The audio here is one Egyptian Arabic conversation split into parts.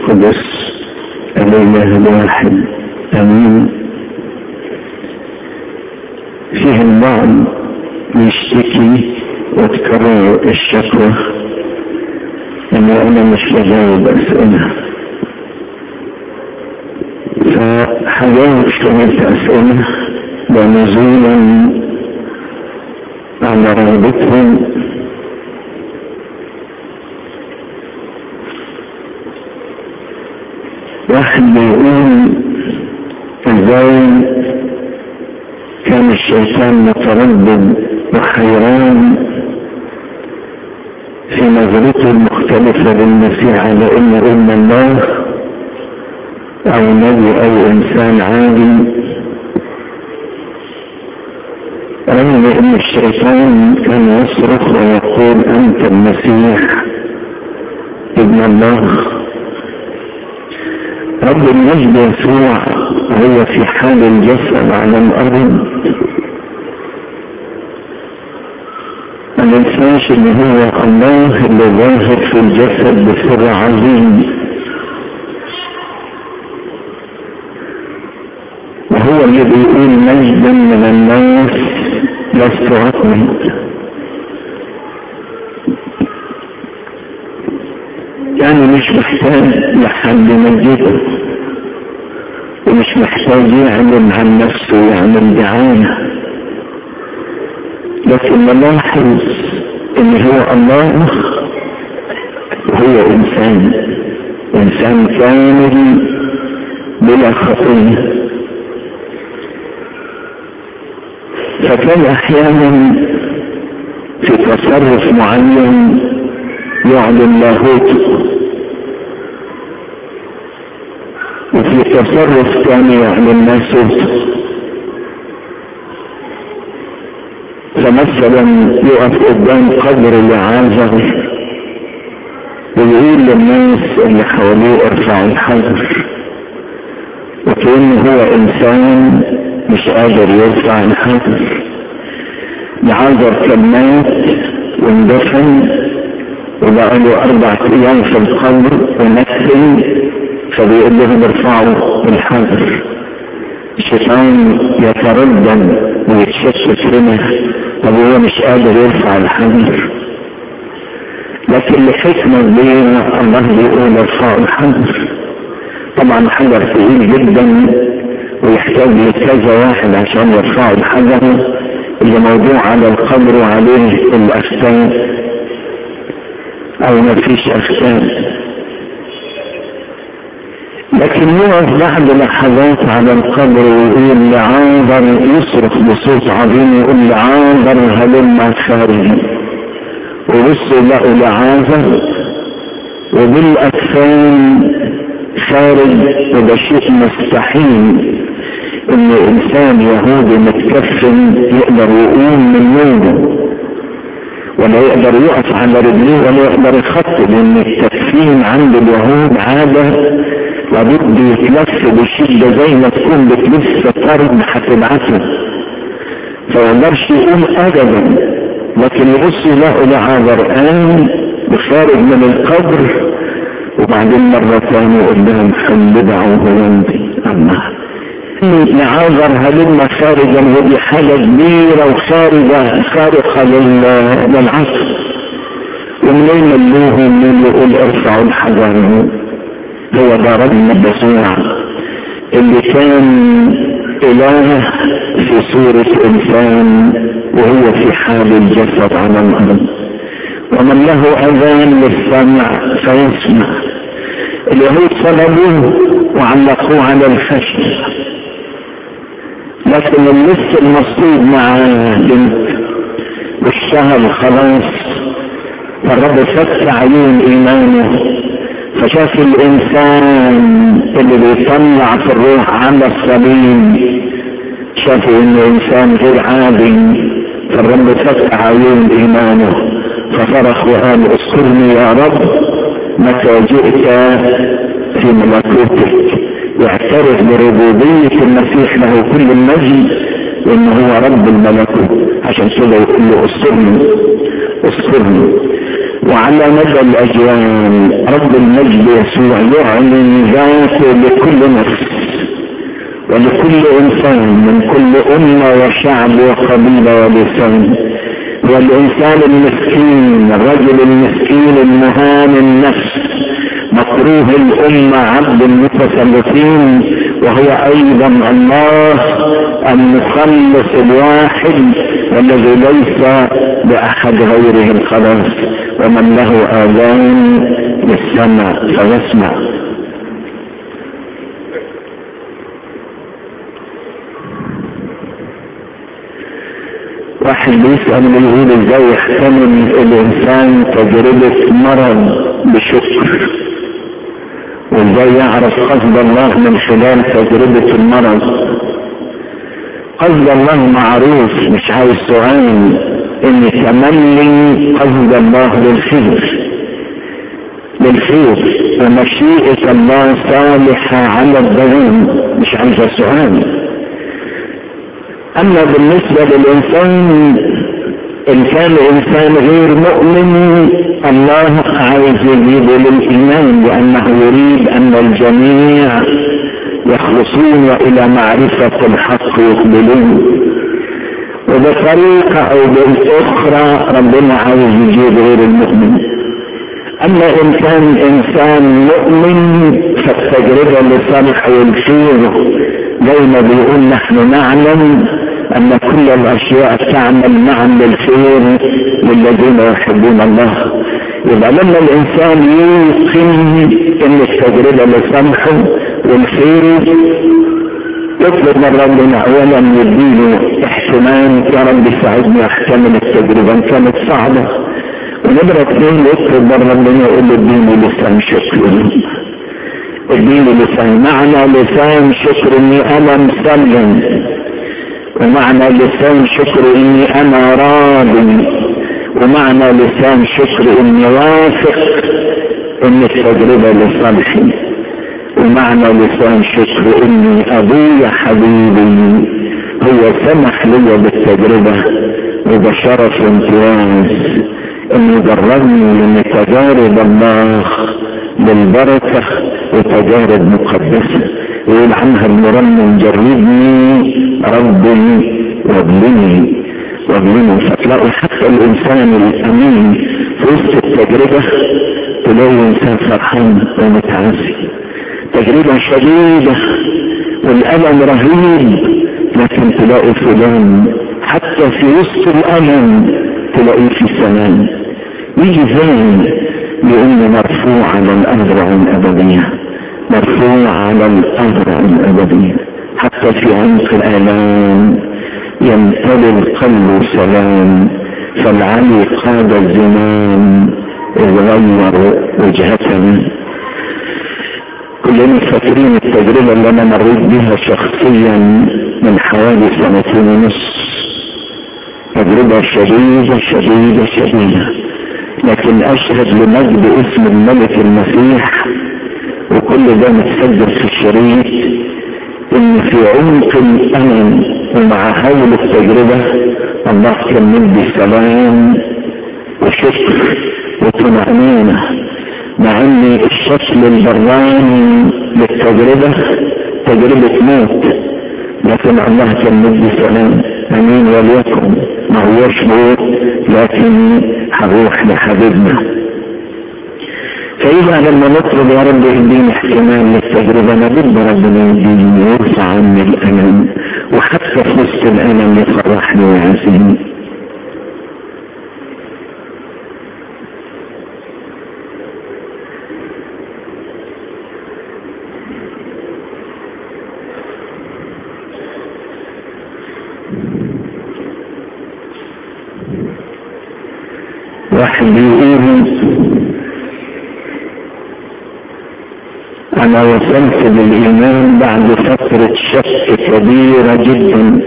القدس الإله الواحد آمين فيه البعض يشتكي وتكرر الشكوى ان انا مش بجاوب اسئله فحاولت شوية اسئله ونزولا على رغبتهم واحد بيقول ازاي كان الشيطان متردد وحيران في نظرته المختلفة للمسيح على انه ابن الله او نبي او انسان عادي رغم ان الشيطان كان يصرخ ويقول انت المسيح ابن الله رب المجد يسوع هو في حال الجسد على الارض ما ننساش ان هو الله اللي ظاهر في الجسد بسر عظيم وهو اللي بيقول مجدا من الناس لست عقلا يعني مش محتاج لحد مجده ومش محتاج يعلن عن نفسه ويعمل دعايه لكن نلاحظ ان هو الله وهو انسان انسان كامل بلا خطيه فكان احيانا في تصرف معين يعلن لاهوته وفي تصرف ثاني يعلن ناسوته فمثلا يقف قدام قبر لعازر ويقول للناس اللي حواليه ارفعوا الحجر وكأنه هو انسان مش قادر يرفع الحجر لعازر كان مات واندفن وبقى له اربع ايام في القبر ونكسل فبيقول لهم ارفعوا الحجر الشيطان يتردد ويتشتت هنا طب هو مش قادر يرفع الحجر لكن لحكمة كبيرة الله بيقول ارفعوا الحجر طبعا حجر ثقيل جدا ويحتاج لكذا واحد عشان يرفعوا الحجر اللي موضوع على القبر وعليه الاجسام او ما فيش اجسام لكن يقف بعد لحظات على القبر ويقول لعاذر يصرخ بصوت عظيم يقول لعاذر هلم خارجي وبصوا لقوا لعاذر وبالاجسام خارج وده شيء مستحيل ان انسان يهودي متكفن يقدر يقوم من نومه ولا يقدر يقف على رجليه ولا يقدر يخطط لان التكفين عند اليهود عاده لابد يتلف بشدة زي ما تكون بتلف قرن هتبعته فيقدرش يقوم ابدا لكن يبص يلاقوا لعاذر قام بخارج من القبر وبعدين مرة ثانية يقول لهم حل دعوه عندي الله لعاذر هلم خارجا ودي حاجة كبيرة وخارجة خارقة للعصر ومنين ملوهم من يقول ارفعوا الحجر هو ده رب يسوع اللي كان اله في صورة انسان وهو في حال الجسد على الارض ومن له اذان للسمع فيسمع اليهود صلبوه وعلقوه على الخشب لكن اللص المصلوب مع بنت واشتغل خلاص فالرب فتح عيون ايمانه فشاف الانسان اللي بيطلع في الروح على الصليب شافوا انه انسان غير عادي فالرب فتح عيون ايمانه فصرخ وقال اذكرني يا رب متى جئت في ملكوتك يعترف بربوبية المسيح له كل المجد وانه هو رب الملكوت عشان كده يقول له اذكرني اذكرني وعلى مدى الاجيال رب المجد يسوع يعلن ذاته لكل نفس ولكل انسان من كل امه وشعب وقبيله ولسان والانسان المسكين الرجل المسكين المهان النفس مكروه الامه عبد المتسلطين وهو ايضا الله المخلص الواحد والذي ليس لاحد غيره الخلاص ومن له اذان للسمع فيسمع واحد بيسأل بيقول ازاي يحتمل الانسان تجربة مرض بشكر وازاي يعرف قصد الله من خلال تجربة المرض قصد الله معروف مش عايز سؤال ان تملي قصد الله للخير للخير ومشيئة الله صالحة على الدوام مش عايزة سؤال اما بالنسبة للانسان ان كان انسان غير مؤمن الله عايز يجيبه للايمان لانه يريد ان الجميع يخلصون والى معرفة الحق يقبلون وبطريقة او بالاخرى ربنا عايز يجيب غير المؤمن اما ان كان انسان مؤمن فالتجربة لصالح والخير زي ما بيقول نحن نعلم ان كل الاشياء تعمل معا للخير للذين يحبون الله يبقى لما الانسان يوقن ان التجربه لصالحه والخير يطلب من ربنا اولا يديله احتمال يا رب ساعدني احتمل التجربه ان كانت صعبه ونمرة اثنين يطلب من ربنا يقول له اديني لسان شكر اديني لسان معنى لسان شكر اني انا مسلم ومعنى لسان شكر اني انا راض ومعنى لسان شكر اني واثق ان التجربة لصالحي ومعنى لسان شكر اني ابويا حبيبي هو سمح لي بالتجربة وده شرف امتياز انه جربني من تجارب الله بالبركة وتجارب مقدسة يقول عنها المرنم جربني ربي وابلني وابلني فتلاقوا حتى الانسان الامين في وسط التجربة تلاقي انسان فرحان ومتعزي تجربة شديدة والألم رهيب لكن تلاقي فلان حتى في وسط الألم تلاقيه في سلام يجي زين يقول مرفوع على الأذرع الأبدية مرفوع على الأذرع الأبدية حتى في عمق الآلام يمتلي القلب سلام فالعلي قاد الزمان غير وجهتنا كلنا فاكرين التجربة اللي انا مريت بها شخصيا من حوالي سنتين ونص تجربة شديدة شديدة شديدة لكن اشهد لمجد اسم الملك المسيح وكل ده متسجل في الشريط ان في عمق الامن ومع هول التجربة الله كان مدي سلام وشكر وطمأنينة مع ان الشكل البراني للتجربة تجربة موت لكن الله كان مدي سلام امين وليكن ما هوش موت لكن هروح لحبيبنا فإذا لما نطلب يا رب اديني احتمال للتجربة لابد ربنا يديني ويرفع عني الألم وحتى في وسط الألم يفرحني ويعزني واحد بيقول انا وصلت للايمان بعد فترة شك كبيرة جدا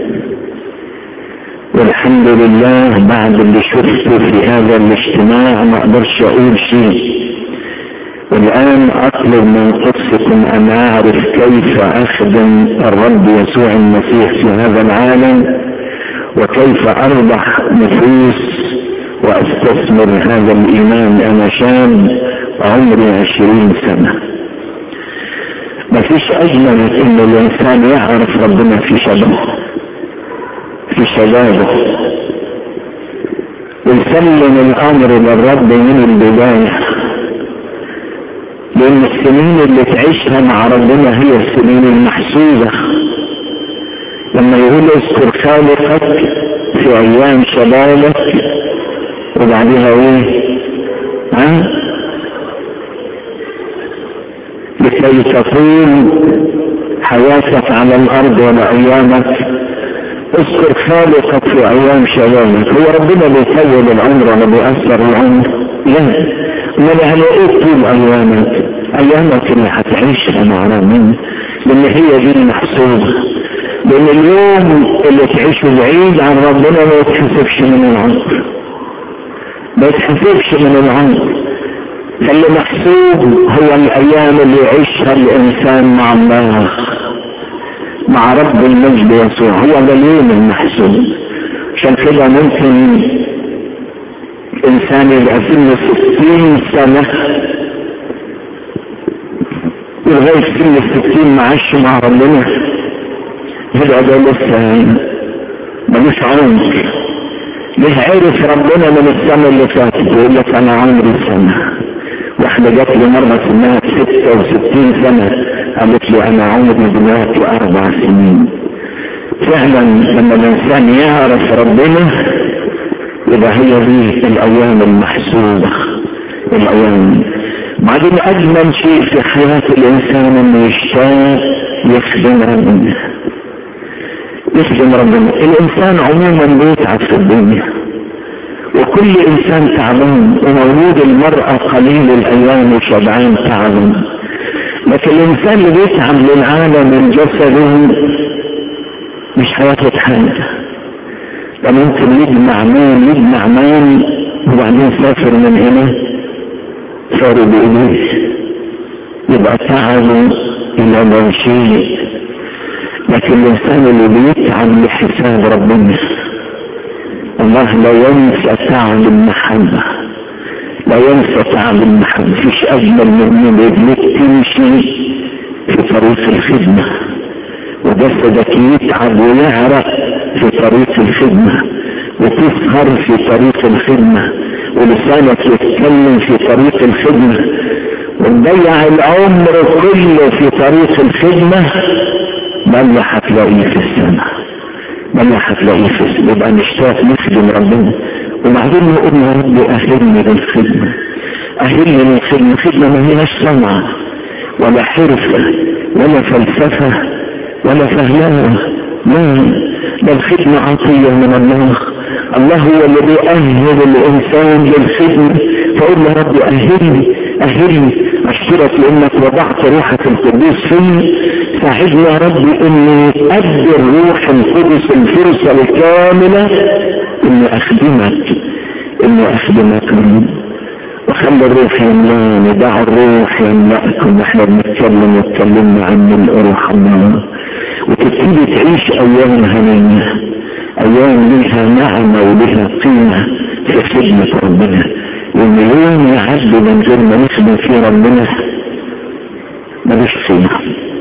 والحمد لله بعد اللي شفته في هذا الاجتماع ما اقدرش اقول شيء والان اطلب من قدسكم ان اعرف كيف اخدم الرب يسوع المسيح في هذا العالم وكيف اربح نفوس واستثمر هذا الايمان انا شاب عمري عشرين سنة مفيش اجمل ان الانسان يعرف ربنا في شبابه في شبابه ويسلم الامر للرب من البداية لان السنين اللي تعيشها مع ربنا هي السنين المحسوبة لما يقول اذكر خالقك في ايام شبابك وبعدها ايه ها لكي تطول حياتك على الارض ولا ايامك اذكر خالقك في ايام شبابك هو ربنا بيطول العمر ولا بيأثر العمر لا امال يعني ايه طول ايامك ايامك اللي هتعيشها مع ربنا لان هي دي المحسوبه لان اليوم اللي تعيشه بعيد عن ربنا ما يتحسبش من العمر ما يتحسبش من العمر فاللي محسوب هو الايام اللي يعيشها الانسان مع الله مع رب المجد يسوع هو ده اليوم المحسوب عشان كده ممكن انسان يبقى سنه ستين سنة لغاية سن الستين معاش مع ربنا يبقى ده لسه ملوش عمر ليه عرف ربنا من السنة اللي فاتت يقول لك انا عمري سنة واحدة جات لي مرة سنها ستة وستين سنة قالت لي انا عمري دلوقتي اربع سنين فعلا لما الانسان يعرف ربنا يبقى هي دي الايام المحسوبة الايام بعدين اجمل شيء في حياة الانسان انه يشتاق يخدم ربنا يخدم ربنا الانسان عموما بيتعب في الدنيا وكل انسان تعبان ومولود المرأة قليل الايام وشبعان تعبا لكن الانسان اللي بيتعب للعالم الجسدي مش هياخد حاجة ده ممكن يجمع مال يجمع مال وبعدين سافر من هنا صاروا بإليه يبقى تعبوا إلى لا شيء لكن الإنسان اللي بيتعب لحساب ربنا الله لا ينسى تعب المحبة لا ينسى تعب المحبة مفيش أجمل من إن رجليك تمشي في طريق الخدمة وجسدك يتعب ويعرق في طريق الخدمة وتسهر في طريق الخدمة ولسانك يتكلم في طريق الخدمة وتضيع العمر كله في طريق الخدمة بل هتلاقيه في السماء بل هتلاقيه في السماء يبقى نشتاق نخدم ربنا وبعدين نقول يا رب أهلني للخدمة أهلني للخدمة الخدمة ما هياش صنعة ولا حرفة ولا فلسفة ولا فهلانة لا ده الخدمة عطية من الله الله هو اللي بيأهل الإنسان للخدمة فقول له رب أهلني أهلني أشكرك لأنك وضعت روحك القدوس فيي ساعدني يا رب إني أدي الروح القدس الفرصة الكاملة إني أخدمك إني أخدمك وخلي الروح يملاني دع الروح يملأكم احنا بنتكلم واتكلمنا عن روح الله وتبتدي تعيش ايام هنية ايام لها نعمة ولها قيمة في خدمة ربنا وان يوم يعدي من غير ما نخدم فيه ربنا ملوش قيمة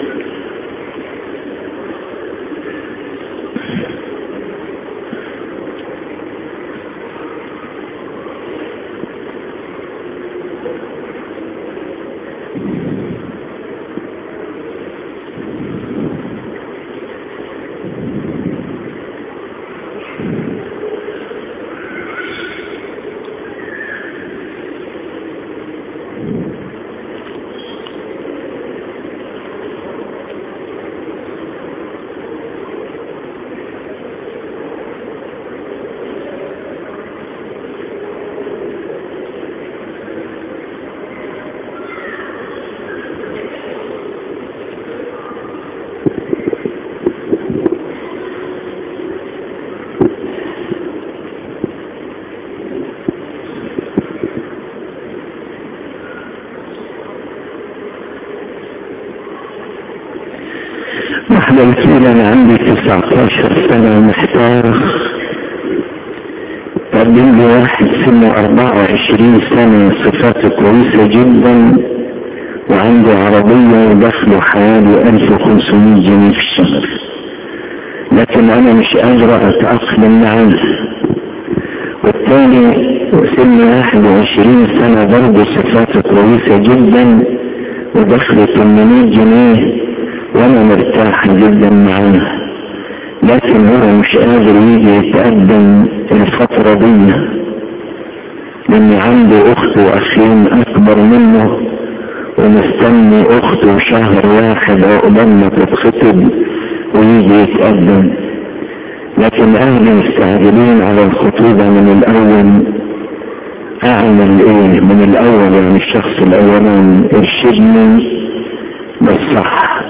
واحدة بتقول انا عندي 19 سنة محتار طب قدم لي واحد سنه 24 سنة صفاته كويسة جدا وعنده عربية ودخله حوالي 1500 جنيه في الشهر لكن أنا مش قادر أتأقلم معاه والتاني سن 21 سنة برضه صفاته كويسة جدا ودخله 800 جنيه وأنا مرتاح جدا معاه لكن هو مش قادر يجي يتقدم الفترة دي لأن عنده أخت وأخين أكبر منه ومستني أخته شهر واحد عقبال ما تتخطب ويجي يتقدم لكن أهلي مستعجلين على الخطوبة من الأول أعمل إيه من الأول يعني الشخص الأولاني ارشدني بالصح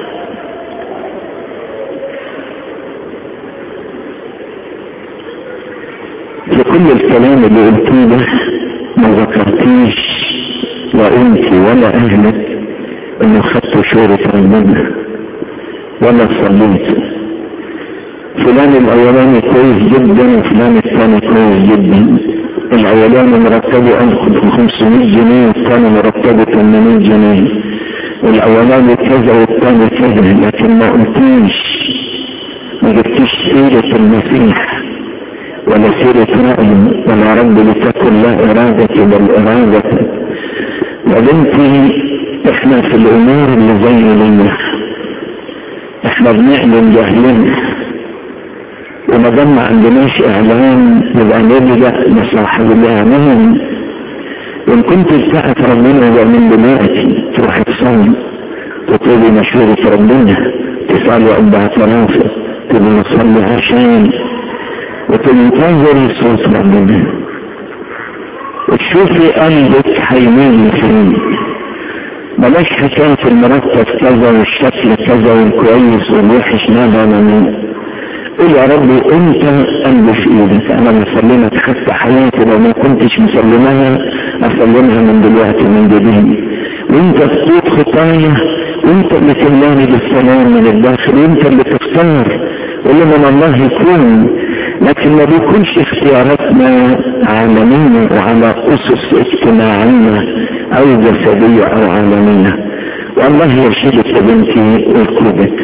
في كل الكلام اللي قلتيه ده ما ذكرتيش لا انت ولا اهلك انه خدتوا شورة ربنا ولا صليت فلان الاولاني كويس جدا وفلان الثاني كويس جدا الاولاني مرتبه 1500 جنيه والثاني مرتبه 800 جنيه الاولاني كذا والثاني كذا لكن ما قلتيش ما جبتيش سيرة المسيح ولا سيرة رأي ولا رب لتكن لا إرادة بل إرادة يا بنتي احنا في الأمور اللي زي دي احنا بنعلن جهلنا وما دام ما عندناش إعلان يبقى نلجأ لصاحب الإعلان وإن كنت بتاعت ربنا يبقى من دلوقتي تروح تصلي وتقولي مشورة ربنا تسأل أربع ترافق تقولي نصلي عشان وتنتظر صوت ربنا وتشوفي قلبك هيميل فين بلاش حكاية المرتب كذا والشكل كذا والكويس والوحش ماذا انا قول يا ربي انت قلبي في ايدك انا مسلمك حتى حياتي لو ما كنتش مسلمها اسلمها من دلوقتي من جديد وانت تقود خطايا وانت اللي تملاني بالسلام من الداخل وانت اللي تختار واللي من الله يكون لكن ما بيكونش اختياراتنا عالمية وعلى أسس اجتماعية أو جسدية أو عالمية والله يرشدك يا بنتي ويقودك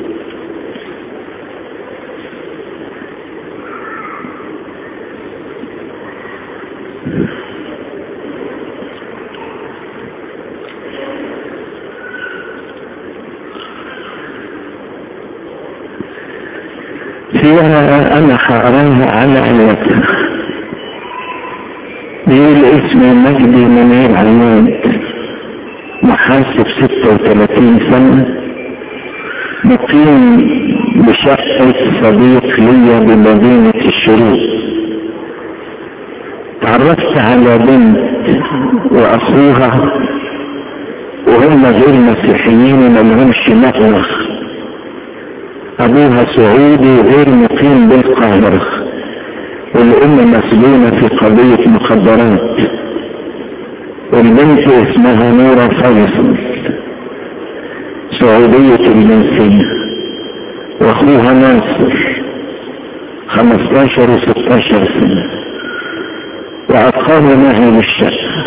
فيها انا هقراها على عنوتها بيقول اسمي مجدي منير عماد محاسب 36 سنة مقيم بشقة صديق ليا بمدينة الشروق تعرفت على بنت واخوها وهم غير مسيحيين وما لهمش مأوى ابوها سعودي غير مقيم بالقاهرة والام مسجونة في قضية مخدرات والبنت اسمها نورة فيصل سعودية الجنسية واخوها ناصر 15 و 16 سنة وأقاموا معي بالشقة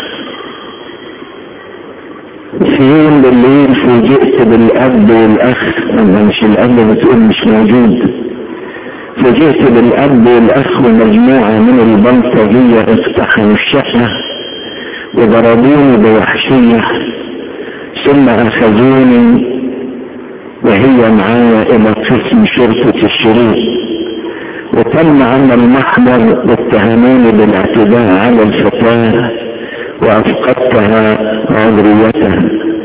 في يوم بالليل فوجئت بالاب والاخ انا مش الاب بتقول مش موجود فوجئت بالاب والاخ ومجموعة من البلطجية اقتحموا الشقة وضربوني بوحشية ثم اخذوني وهي معايا الى قسم شرطة الشروق وتم عمل محضر واتهموني بالاعتداء على الفتاة وافقدتها عذريتها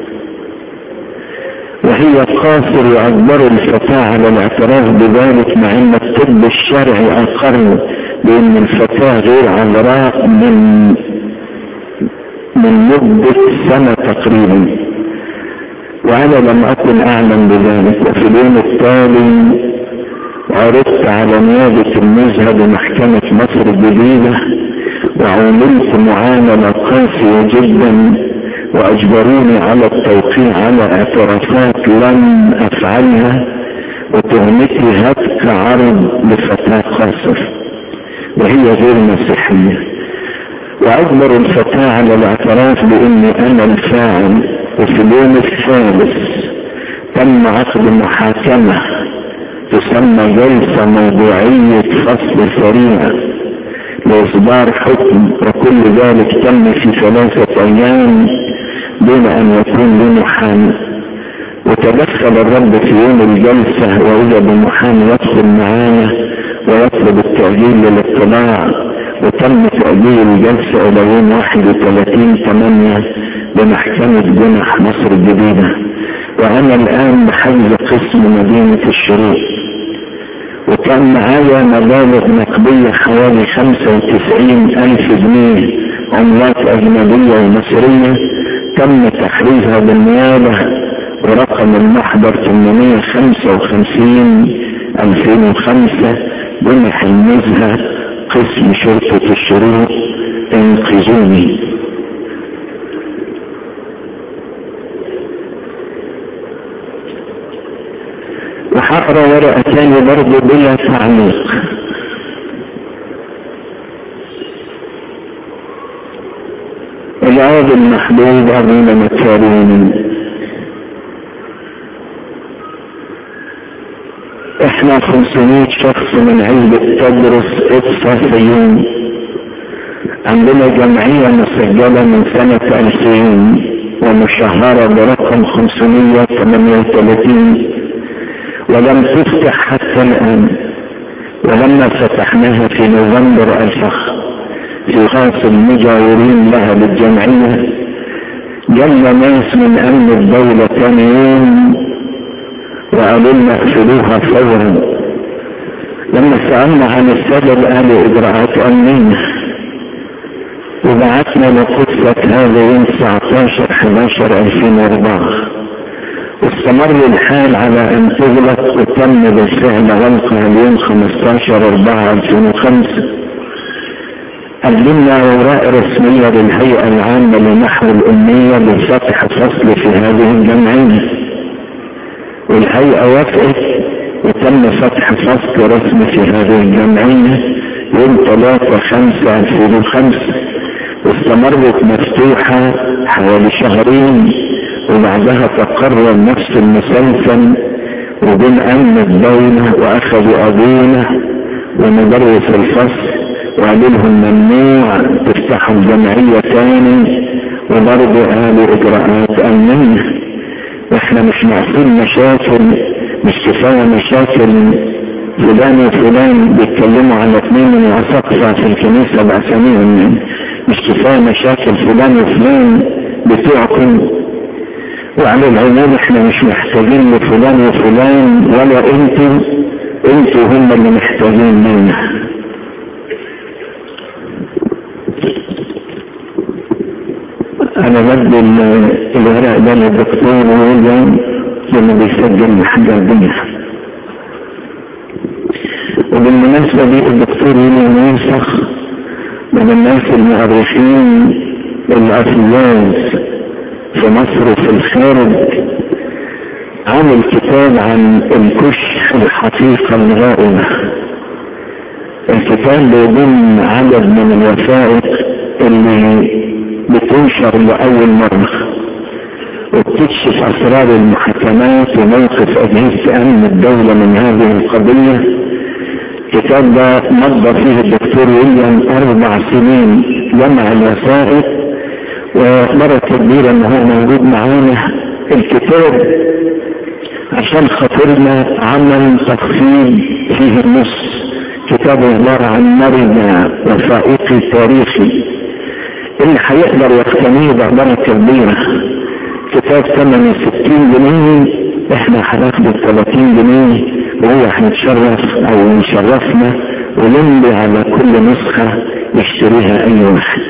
وهي قاصر يعبر الفتاة على الاعتراف بذلك مع ان الطب الشرعي اقر بان الفتاة غير عذراء من من مدة سنة تقريبا وانا لم اكن اعلم بذلك وفي اليوم التالي عرضت على نيابة المذهب محكمة مصر الجديدة وعاملت معاملة قاسية جدا واجبروني على التوقيع على اعترافات لم افعلها وتهمتي هتك عرض لفتاة قاصر وهي غير مسيحية وأجبر الفتاة على الاعتراف بإني أنا الفاعل وفي اليوم الثالث تم عقد محاكمة تسمى جلسة موضوعية فصل سريع لإصدار حكم وكل ذلك تم في ثلاثة أيام دون أن يكون له محامي وتدخل الرب في يوم الجلسة ووجد المحامي يدخل معانا ويطلب التأجيل للاطلاع وتم تأجيل الجلسة إلى يوم 31 8 بمحكمة جنح مصر الجديدة وأنا الآن بحجز قسم مدينة الشروق وكان معايا مبالغ نقدية حوالي 95 ألف جنيه عملات أجنبية ومصرية تم تحريزها بالنيابة ورقم المحضر 855 2005 جنح النزهة قسم شرطة الشروق انقذوني وهقرا ورقة تاني برضه بلا تعليق العاب المحبوب أبونا مكارين احنا 500 شخص من علبة تدرس اقصى في يوم عندنا جمعية مسجلة من سنة 2000 ومشهرة برقم 538 ولم تفتح حتى الآن ولما فتحناها في نوفمبر الفخ في خاص المجاورين لها بالجمعية جل ناس من أمن الدولة ثاني يوم وقالوا لنا اقفلوها فورا لما سألنا عن السبب قالوا إجراءات أمنية وبعثنا لقدسة هذا يوم 19 11 2004 واستمر الحال على ان تغلق وتم بالفعل غلقها اليوم 15 4 2005 قدمنا اوراق رسمية للهيئة العامة لنحو الامية بفتح فصل في هذه الجمعية والهيئة وافقت وتم فتح فصل رسمي في هذه الجمعية يوم 3 5 2005 واستمرت مفتوحة حوالي شهرين وبعدها تقرر نفس المسلسل وبين امن الدولة واخذوا ابونا ومدرس الفصل وقالوا لهم ممنوع تفتحوا الجمعية تاني وبرضه قالوا اجراءات امنية واحنا مش ناقصين مشاكل مش كفاية مشاكل فلان وفلان بيتكلموا على اثنين من الاساقفة في الكنيسة باساميهم يعني مش كفاية مشاكل فلان وفلان بتوعكم وعلى العموم احنا مش محتاجين لفلان وفلان ولا انتوا انتوا هم اللي محتاجين منا انا بدي الورق ده للدكتور ويليام لما بيسجل الحاجة دي وبالمناسبة دي الدكتور ويليام ينسخ من الناس المؤرخين الافلاس في مصر وفي الخارج عمل كتاب عن الكشف الحقيقة الغائبة الكتاب بيضم عدد من الوثائق اللي بتنشر لأول مرة وبتكشف أسرار المحاكمات وموقف أجهزة أمن الدولة من هذه القضية الكتاب ده مضى فيه الدكتور ويليام أربع سنين جمع الوثائق وبركة كبيرة ان هو موجود معانا الكتاب عشان خاطرنا عمل تفصيل فيه النص كتاب عبارة عن مرجع وثائقي تاريخي اللي هيقدر يقتنيه ببركة كبيرة كتاب ثمنه 60 جنيه احنا هناخده 30 جنيه وهو هنتشرف او يشرفنا ونملي على كل نسخة يشتريها اي واحد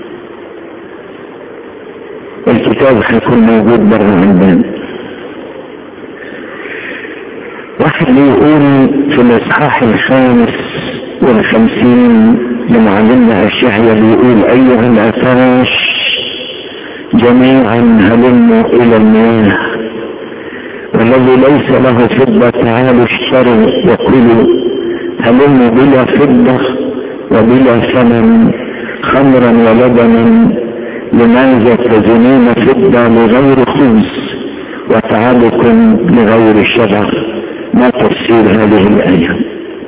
الكتاب هيكون موجود بره عندنا واحد بيقول في الاصحاح الخامس والخمسين لمعلمنا اشعيا بيقول ايها الافاش جميعا هلموا الى المياه والذي ليس له فضة تعالوا اشتروا وكلوا هلموا بلا فضة وبلا ثمن خمرا ولبنا لماذا تزنون فضة لغير خبز وتعبكم لغير شبع ما تفسير هذه الآية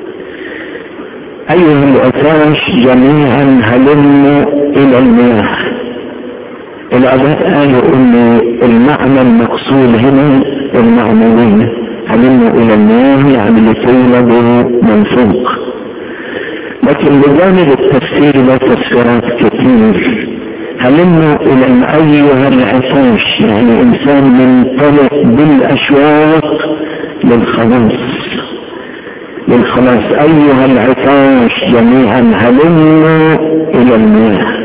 أيها الأطراش جميعا هلموا إلى المياه الأباء قالوا أن المعنى المقصود هنا المعنوية هلموا إلى المياه يعني لتولدوا من فوق لكن بجانب التفسير له تفسيرات كثير هلموا إلى أيها العطاش يعني إنسان منطلق بالأشواق للخلاص للخلاص أيها العطاش جميعا هلموا إلى المياه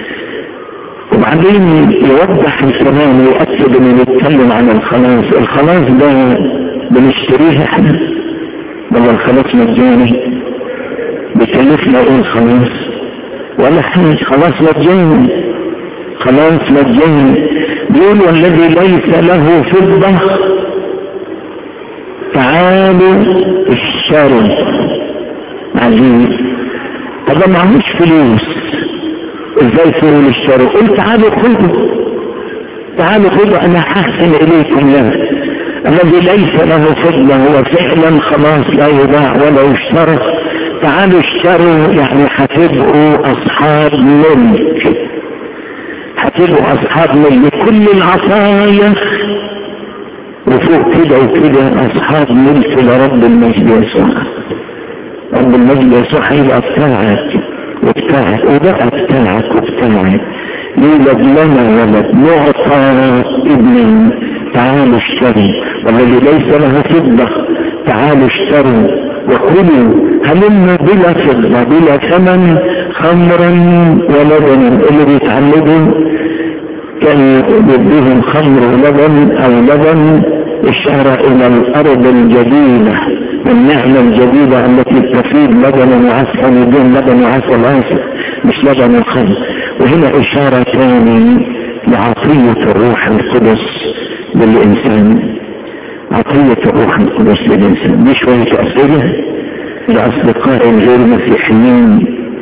وبعدين يوضح الكلام ويؤكد انه بيتكلم عن الخلاص الخلاص ده بنشتريه احنا ولا الخلاص مجاني بيكلفنا ايه الخلاص ولا حاجه خلاص مجاني خلاص مجاني بيقول والذي ليس له فضة تعالوا اشتروا عزيز طب معهوش فلوس ازاي تقول اشتروا قل تعالوا خذوا تعالوا خذوا انا حسن اليكم له الذي ليس له فضة هو فعلا خلاص لا يباع ولا يشترى تعالوا اشتروا يعني هتبقوا اصحاب ملك هتبقوا اصحاب ملك كل العطايا وفوق كده وكده اصحاب ملك لرب المجد يسوع رب المجد يسوع هيبقى بتاعك وبتاعك وبقى بتاعك وبتاعك يولد لنا ولد معطى ابن تعالوا اشتروا والذي ليس له فضة تعالوا اشتروا وكلوا هلم بلا فضة بلا ثمن خمرا ولبنا اللي بيتعلموا كان يديهم خمر ولبن او لبن اشارة الى الارض الجديدة والنعمة الجديدة التي تفيد لبنا وعسلا بدون لبن وعسل عسل مش لبن الخمر وهنا اشارة ثاني لعطية الروح القدس للإنسان عطية الروح القدس للإنسان دي شوية أسئلة لأصدقاء غير مسيحيين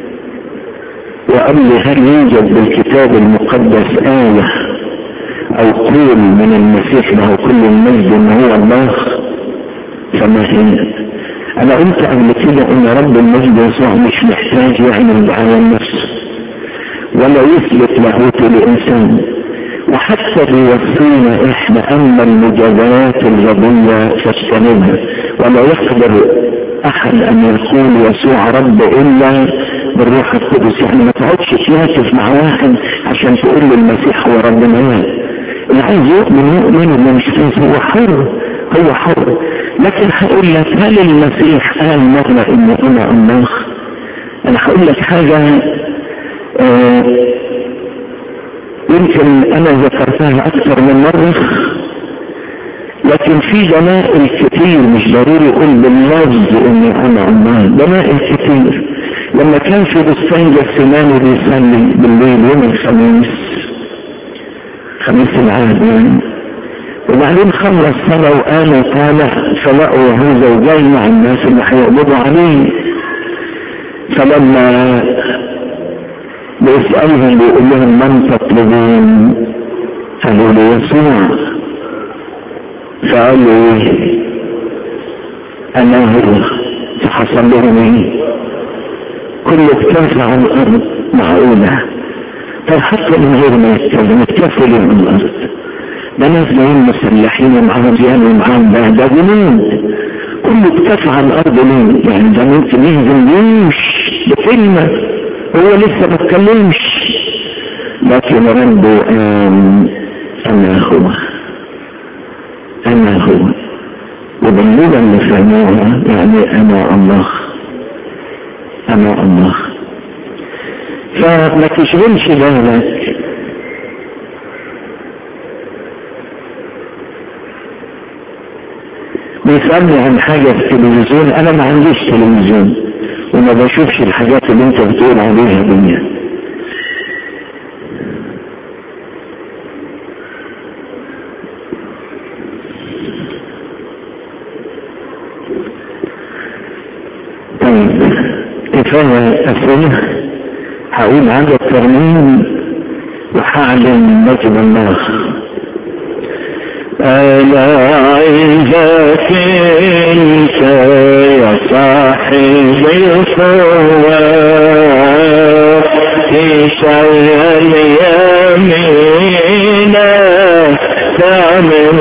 وقال لي هل يوجد بالكتاب المقدس آية أو قول من المسيح له كل المجد إن هو الله فما هي أنا قلت قبل كده إن رب المجد يسوع مش محتاج يعمل دعاية لنفسه ولا يثبت لاهوته لإنسان وحتى بيوصينا احنا اما المجادلات الغبية فاجتنبها ولا يقدر احد ان يقول يسوع رب الا بالروح القدس يعني ما تقعدش تناقش مع واحد عشان تقول له المسيح هو ربنا لا اللي عايز يؤمن يؤمن اللي مش عايز هو حر هو حر لكن هقول لك هل المسيح قال مرة ان انا الله انا هقول لك حاجة آه يمكن انا ذكرتها اكثر من مرة لكن في دلائل كتير مش ضروري يقول باللفظ اني انا الله دلائل كتير لما كان في بستان جسماني بيصلي بالليل يوم الخميس خميس العهد يعني وبعدين خلص صلاة وقام طالع فلقوا هو زوجي مع الناس اللي هيقبضوا عليه فلما بيسألهم بيقول لهم من تطلبون قالوا له يسوع فقالوا ايه انا هو فحصل لهم ايه كل اكتاف عن الارض معقولة طب حتى من غير ما يتكلم اكتفوا لهم الارض ده ناس جايين مسلحين ومعاهم زيان ومعاهم ده ده جنود كل اكتاف عن الارض ليه يعني ده ممكن يهزم جيوش بكلمة هو لسه ما اتكلمش لكن ربه قال انا هو انا هو وباللغة اللي فهموها يعني انا الله انا الله فما تشغلش بالك بيسألني عن حاجة في التلفزيون انا ما عنديش تلفزيون وما بشوفش الحاجات اللي انت بتقول عليها دنيا طيب كفاية أسئلة هقول عدد ترميم وهعلن نجم النار ألا عزك انت يا صاحب القوة في شر يمينا تعمل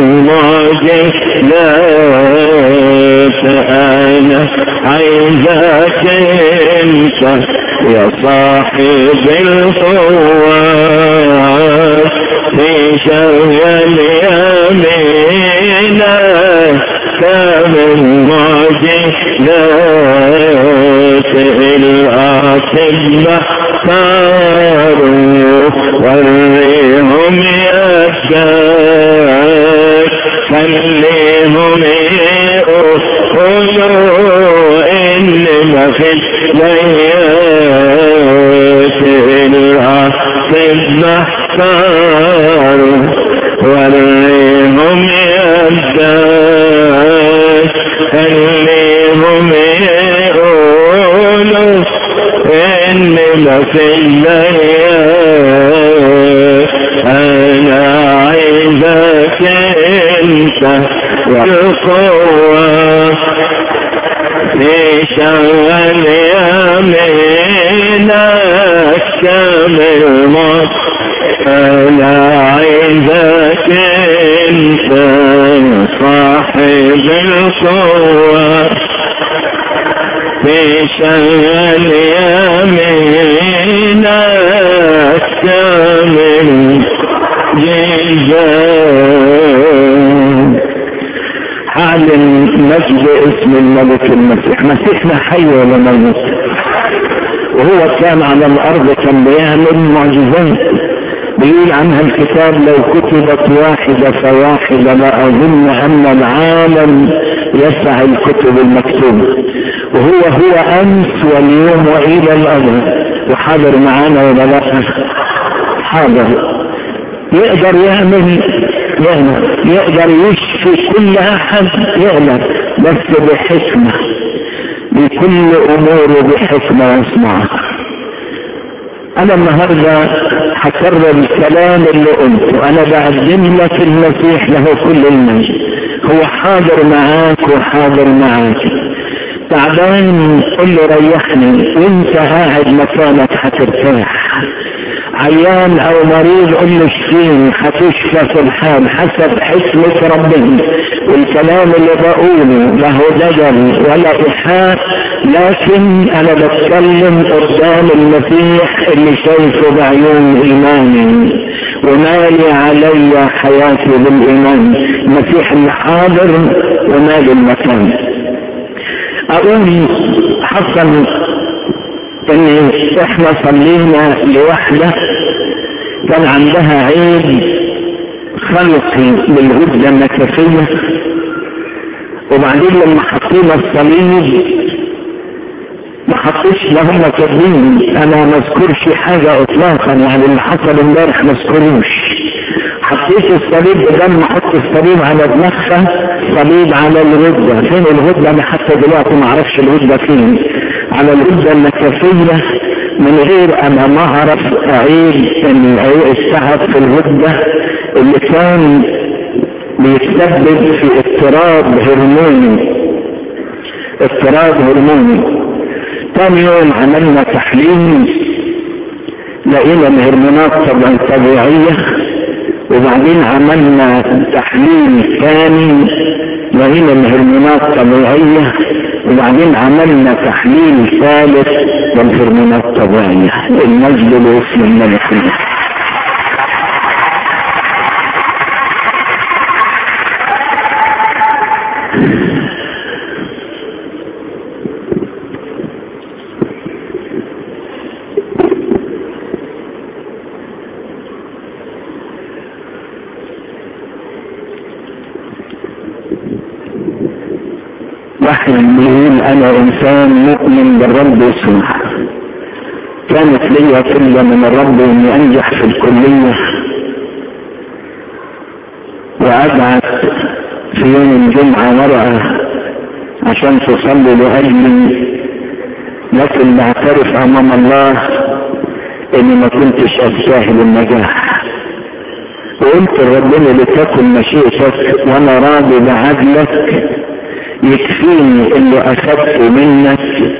معجزات أنا عزك انت يا صاحب القوة في شر اليمينا كامل معجزات الأطباء صاروا وريهم يسجد خليهم يقولوا إن ما في ليات الأطباء صاروا وريهم يسجد خليهم يقولوا إن ما في الليل أنا عايزك أنت والقوة في شغل يمينك كامل مصر أنا عايزك أنت صاحب القوة في شغل يمينك كامل جيزان حال مجد اسم الملك المسيح مسيحنا حي ولا ميت وهو كان على الارض كان بيعمل معجزات بيقول عنها الكتاب لو كتبت واحدة فواحدة لا أظن أن العالم يسع الكتب المكتوبة وهو هو أمس واليوم وإلى الأبد وحاضر معانا ولا لا حاضر يقدر يعمل يعمل يقدر يشفي كل أحد يعمل بس بحكمة بكل أموره بحكمة يصنعها انا النهاردة هكرر الكلام اللي قلته انا بقدم لك المسيح له كل المجد هو حاضر معاك وحاضر معاك تعبان قل له ريحني وانت قاعد مكانك هترتاح عيان او مريض قل له اشفيني هتشفى في الحال حسب حكمة ربنا والكلام اللي بقوله له دجل ولا إيحاء لكن انا بتكلم قدام المسيح اللي شايفه بعيون ايماني ومالي علي حياتي بالايمان المسيح اللي حاضر ومالي المكان اقول حصل ان احنا صلينا لوحدة كان عندها عيب خلقي للغدة النكفية وبعدين لما حطينا الصليب ما حطيتش لهم كاتبين انا ما اذكرش حاجة اطلاقا يعني اللي حصل امبارح ما اذكروش حطيت الصليب بدل ما احط الصليب على دماغها صليب على الغدة فين الغدة انا حتى دلوقتي ما اعرفش الغدة فين على الغدة النكفية من غير انا ما اعرف اعيد ان التعب في الغدة اللي كان بيتسبب في اضطراب هرموني اضطراب هرموني ثاني يوم عملنا تحليل لقينا الهرمونات طبعا طبيعية وبعدين عملنا تحليل ثاني لقينا الهرمونات طبيعية وبعدين عملنا تحليل ثالث والهرمونات طبيعية المجد لاسم الملك واحد بيقول انا انسان مؤمن بالرب يسمع كانت لي كلمة من الرب اني انجح في الكلية وابعت في يوم الجمعة مرأة عشان تصلي لاجلي لكن بعترف امام الله اني ما كنتش استاهل النجاح وقلت لربنا لتكن مشيئتك وانا راضي بعدلك يكفيني اللي اخذته منك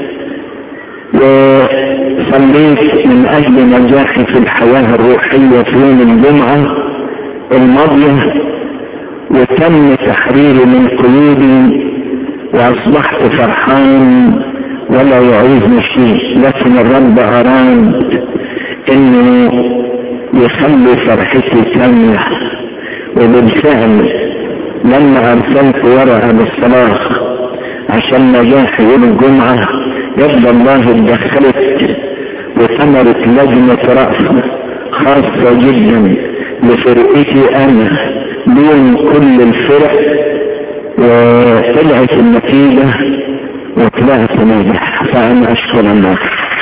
وصليت من اجل نجاحي في الحياة الروحية في يوم الجمعة الماضية وتم تحريري من قيودي واصبحت فرحان ولا يعيذني شيء لكن الرب اراد انه يخلي فرحتي كاملة وبالفعل لما ارسلت ورقة بالصلاة عشان نجاحي يوم الجمعة يبدو الله اتدخلت وثمرت لجنة رأس خاصة جدا لفرقتي انا دون كل الفرق وطلعت النتيجة وطلعت ناجح فأنا أشكر الله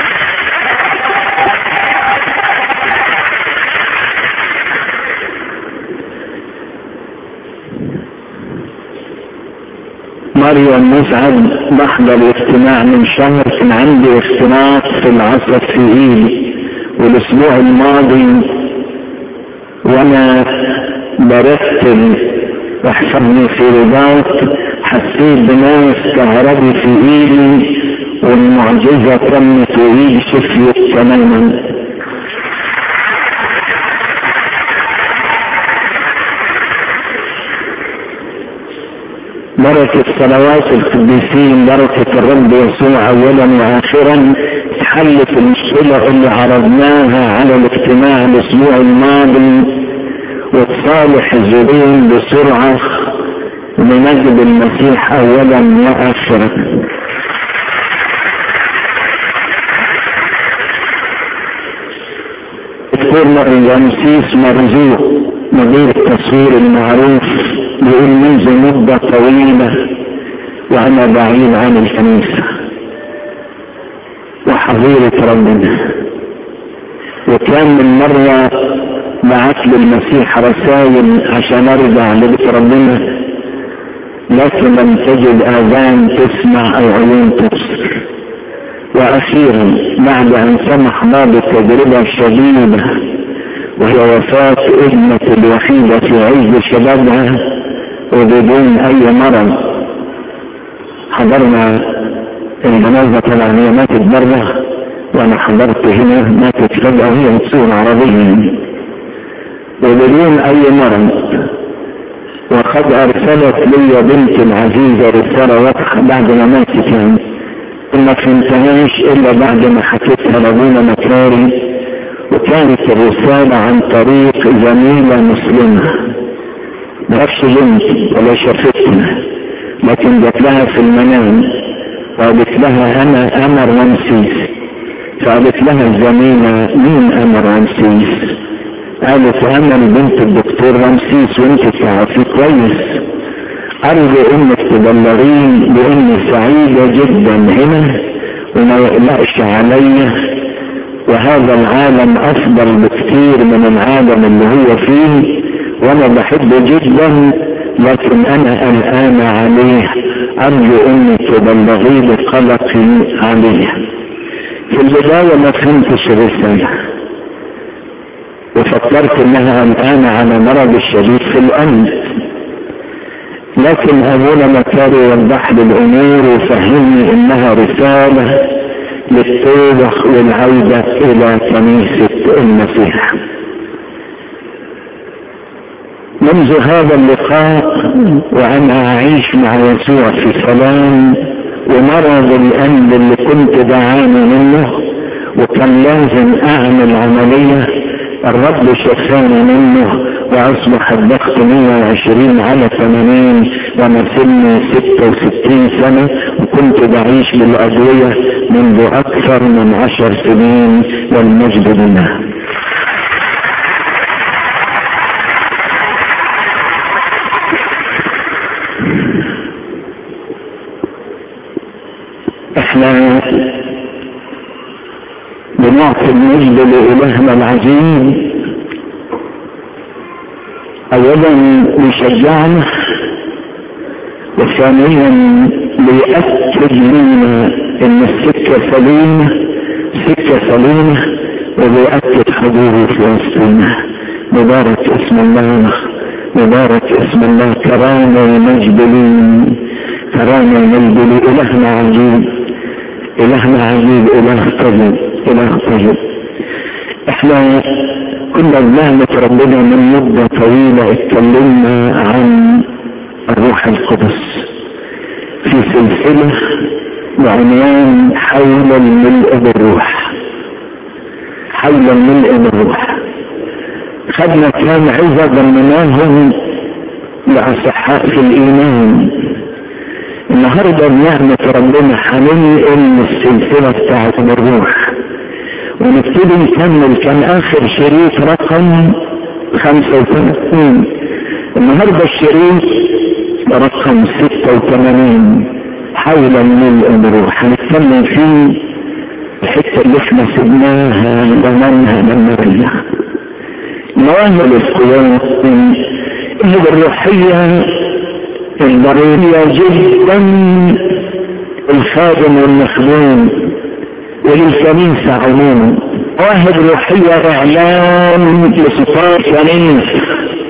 مريم مسعد بحضر اجتماع من شهر كان عندي اختلاط في العصر في ايدي والاسبوع الماضي وانا برتب واحفظني في رباط حسيت بناس كهربي في ايدي والمعجزة تمت وايدي شفيت تماما بركة صلوات القديسين بركة الرب يسوع اولا واخرا حلت المشكلة اللي عرضناها على الاجتماع الاسبوع الماضي وتصالح الزبون بسرعة لنجد المسيح اولا واخرا دكتور رمسيس مرزوق مدير التصوير المعروف بيقول منذ مدة طويلة وانا بعيد عن الكنيسة وحظيرة ربنا وكان من مرة بعت للمسيح رسائل عشان ارجع لبيت ربنا لكن لم تجد اذان تسمع او عيون تبصر واخيرا بعد ان سمح الله بتجربة شديدة وهي وفاة ابنة الوحيدة في عز شبابها وبدون اي مرض حضرنا الجنازة طبعا هي ماتت بره وانا حضرت هنا ماتت فجأة وهي بتصير عربية وبدون اي مرض وقد ارسلت لي بنت العزيزة رسالة واضحة بعد ما ماتت يعني ما فهمتهاش الا بعد ما حكيتها لابونا مكاري وكانت الرسالة عن طريق زميلة مسلمة نفس بنت ولا شافتنا لكن جات لها في المنام وقالت لها انا امر رمسيس فقالت لها الزميلة مين امر رمسيس قالت انا بنت الدكتور رمسيس وانت تعرفيه كويس ارجو انك تبلغين باني سعيدة جدا هنا وما يقلقش عليا وهذا العالم افضل بكثير من العالم اللي هو فيه وانا بحبه جدا لكن انا قلقان عليه ارجو انك تبلغي لي قلقي عليه في البداية ما فهمتش الرسالة وفكرت انها قلقانة على مرض الشديد في القلب لكن ابونا مكاري وضح لي الامور وفهمني انها رسالة للتوبة والعودة الى كنيسة المسيح منذ هذا اللقاء وانا اعيش مع يسوع في سلام ومرض القلب اللي كنت بعاني منه وكان لازم اعمل عملية الرب شفاني منه واصبح الضغط 120 على 80 وانا سني 66 سنة وكنت بعيش بالادوية منذ اكثر من عشر سنين والمجد لله احنا بنعطي المجد لإلهنا العظيم اولا ليشجعنا وثانيا ليأكد لنا ان السكة سليمة سكة سليمة وبيأكد حضوره في وسطنا مبارك اسم الله مبارك اسم الله كرامة ومجد لي كرامة ومجد لي إلهنا عجيب إلهنا عجيب إله طيب إله طيب إحنا كنا بنعمة ربنا من مدة طويلة اتكلمنا عن الروح القدس في سلسلة بعنوان حول الملء بالروح حول الملء بالروح خدنا كام عظة ضمناهم لأصحاء في الإيمان النهاردة بنعمة ربنا هننقل السلسلة بتاعت الروح ونبتدي نكمل كان آخر شريط رقم 35 النهاردة الشريط رقم 86 حول الملء بالروح هنتكلم فيه الحتة اللي احنا سبناها زمانها لما رجع مواهب القوات اللي الروحية الضرورية جدا الخادم والمخدوم وللكنيسة عموما مواهب روحية اعلان لسلطان الكنيسة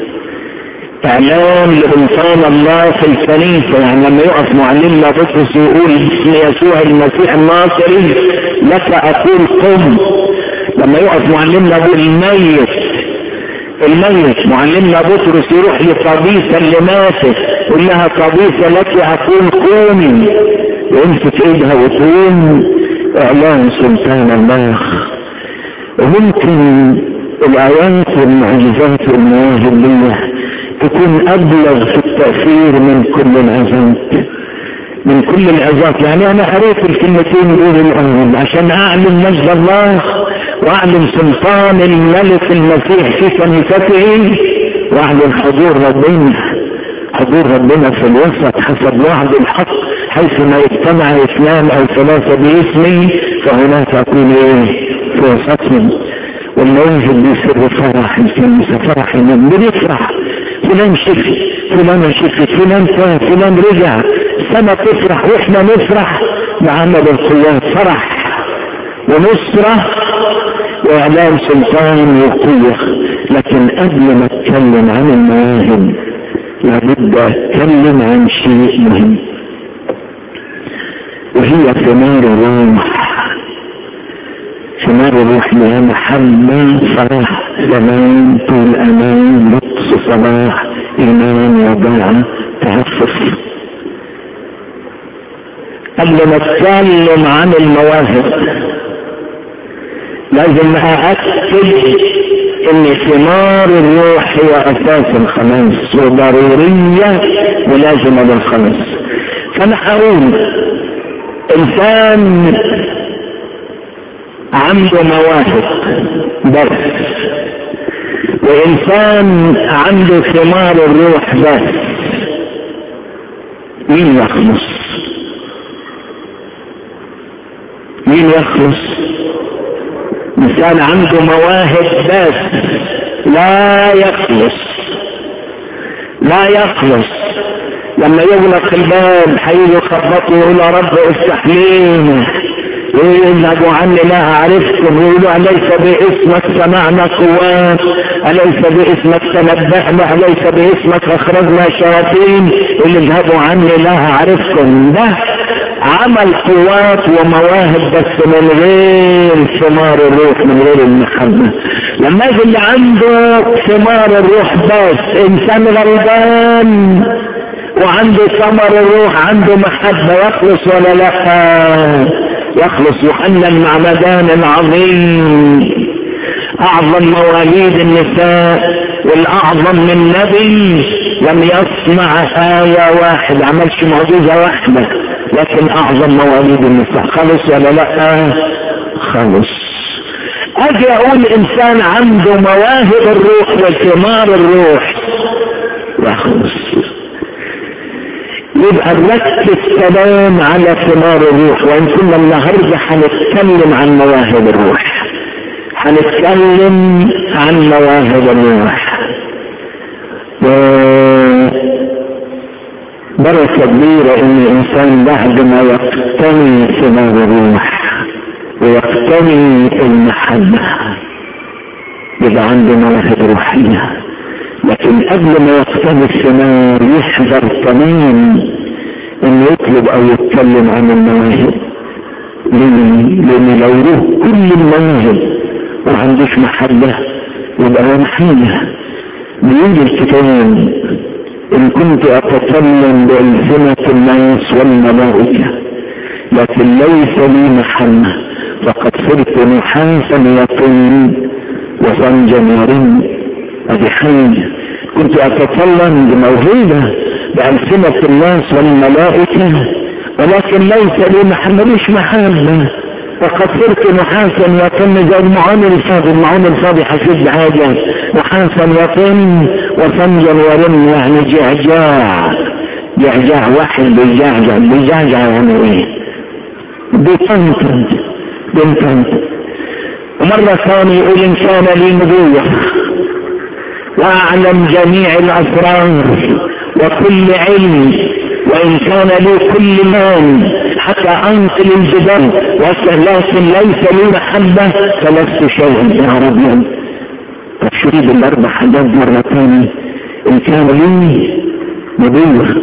اعلان لسلطان الله في الكنيسة يعني لما يقف معلمنا بطرس ويقول اسم يسوع المسيح الناصري لك اقول قم لما يقف معلمنا بالميت الميت معلمنا بطرس يروح لطبيسة اللي ماتت يقول لها طبيسة لك اقول قومي ويمسك ايدها وتقوم اعلان سلطان الله وممكن الايات والمعجزات والمواهب دي تكون ابلغ في التأثير من كل العظات من كل العظات يعني انا قريت الكلمتين دول الاول عشان اعلم مجد الله واعلم سلطان الملك المسيح في كنيسته واعلم حضور ربنا حضور ربنا في الوسط حسب وعد الحق حيث ما يجتمع اثنان او ثلاثة باسمي فهناك اكون ايه في وسطهم والموجود بيسر فرح الكنيسة فرح الناس بنفرح فلان شفي فلان شفي فلان فات فلان رجع السنة تفرح واحنا نفرح بعمل القوات فرح ونصرة واعلان سلطان وقوة لكن قبل ما اتكلم عن المواهب لابد اتكلم عن شيء مهم وهي ثمار الروح ثمار الروح هي محبة فرح سلام طول امان لطف صلاح ايمان وداعة تعفف قبل ما اتكلم عن المواهب لازم ااكد ان ثمار الروح هي اساس الخلاص وضرورية ولازمة للخلاص فانا هقول انسان عنده مواهب بس وانسان عنده ثمار الروح بس مين يخلص مين يخلص انسان عنده مواهب بس لا يخلص لا يخلص لما يغلق الباب حيجي يخبطوا يقول يا رب افتح لينا يذهبوا عني لا اعرفكم يقولوا اليس باسمك سمعنا قوات اليس باسمك تنبهنا اليس باسمك اخرجنا شياطين اللي اذهبوا عني لا اعرفكم ده عمل قوات ومواهب بس من غير ثمار الروح من غير المحبة لما يجي اللي عنده ثمار الروح بس انسان غلبان وعنده ثمر الروح عنده محبة يخلص ولا لا يخلص يوحنا المعمدان العظيم اعظم مواليد النساء والاعظم من نبي لم يصنع آية واحدة عملش معجزة واحدة لكن اعظم مواليد النساء خلص ولا لا خلص اجي اقول انسان عنده مواهب الروح وثمار الروح يخلص يبقى نركز كلام على ثمار الروح وان كنا النهارده هنتكلم عن مواهب الروح هنتكلم عن مواهب الروح و بركة كبيرة ان الانسان بعد ما يقتني ثمار الروح ويقتني المحبة يبقى عنده مواهب روحية لكن قبل ما يقتني الثمار يحذر تمام انه يطلب او يتكلم عن المواهب لان لو له كل المواهب وما عندوش محبة يبقى هو محية بيقول الكتاب ان كنت اتكلم بألسنة الناس والملائكة لكن ليس لي محنة فقد صرت نحاسا يطين وصنجا يرن ادي حاجة كنت اتكلم بموهبة بألسنة الناس والملائكة ولكن ليس لي محنة مش محنة وقد صرت نحاسا يطن زي المعون الفاضي المعون الفاضي حسيت بحاجة نحاسا يطن وصنجا ورن يعني جعجاع جعجاع واحد بيجعجع بيجعجع يعني ايه بيطنطن بيطنطن ومرة ثانية يقول إن كان لي نبوة وأعلم جميع الأسرار وكل علم وإن كان لي كل مال حتى أنقل الجبال لكن ليس لي محبة فلست شيئا يا رب تشريد الأربع حاجات مرة ثانية إن كان لي نبوة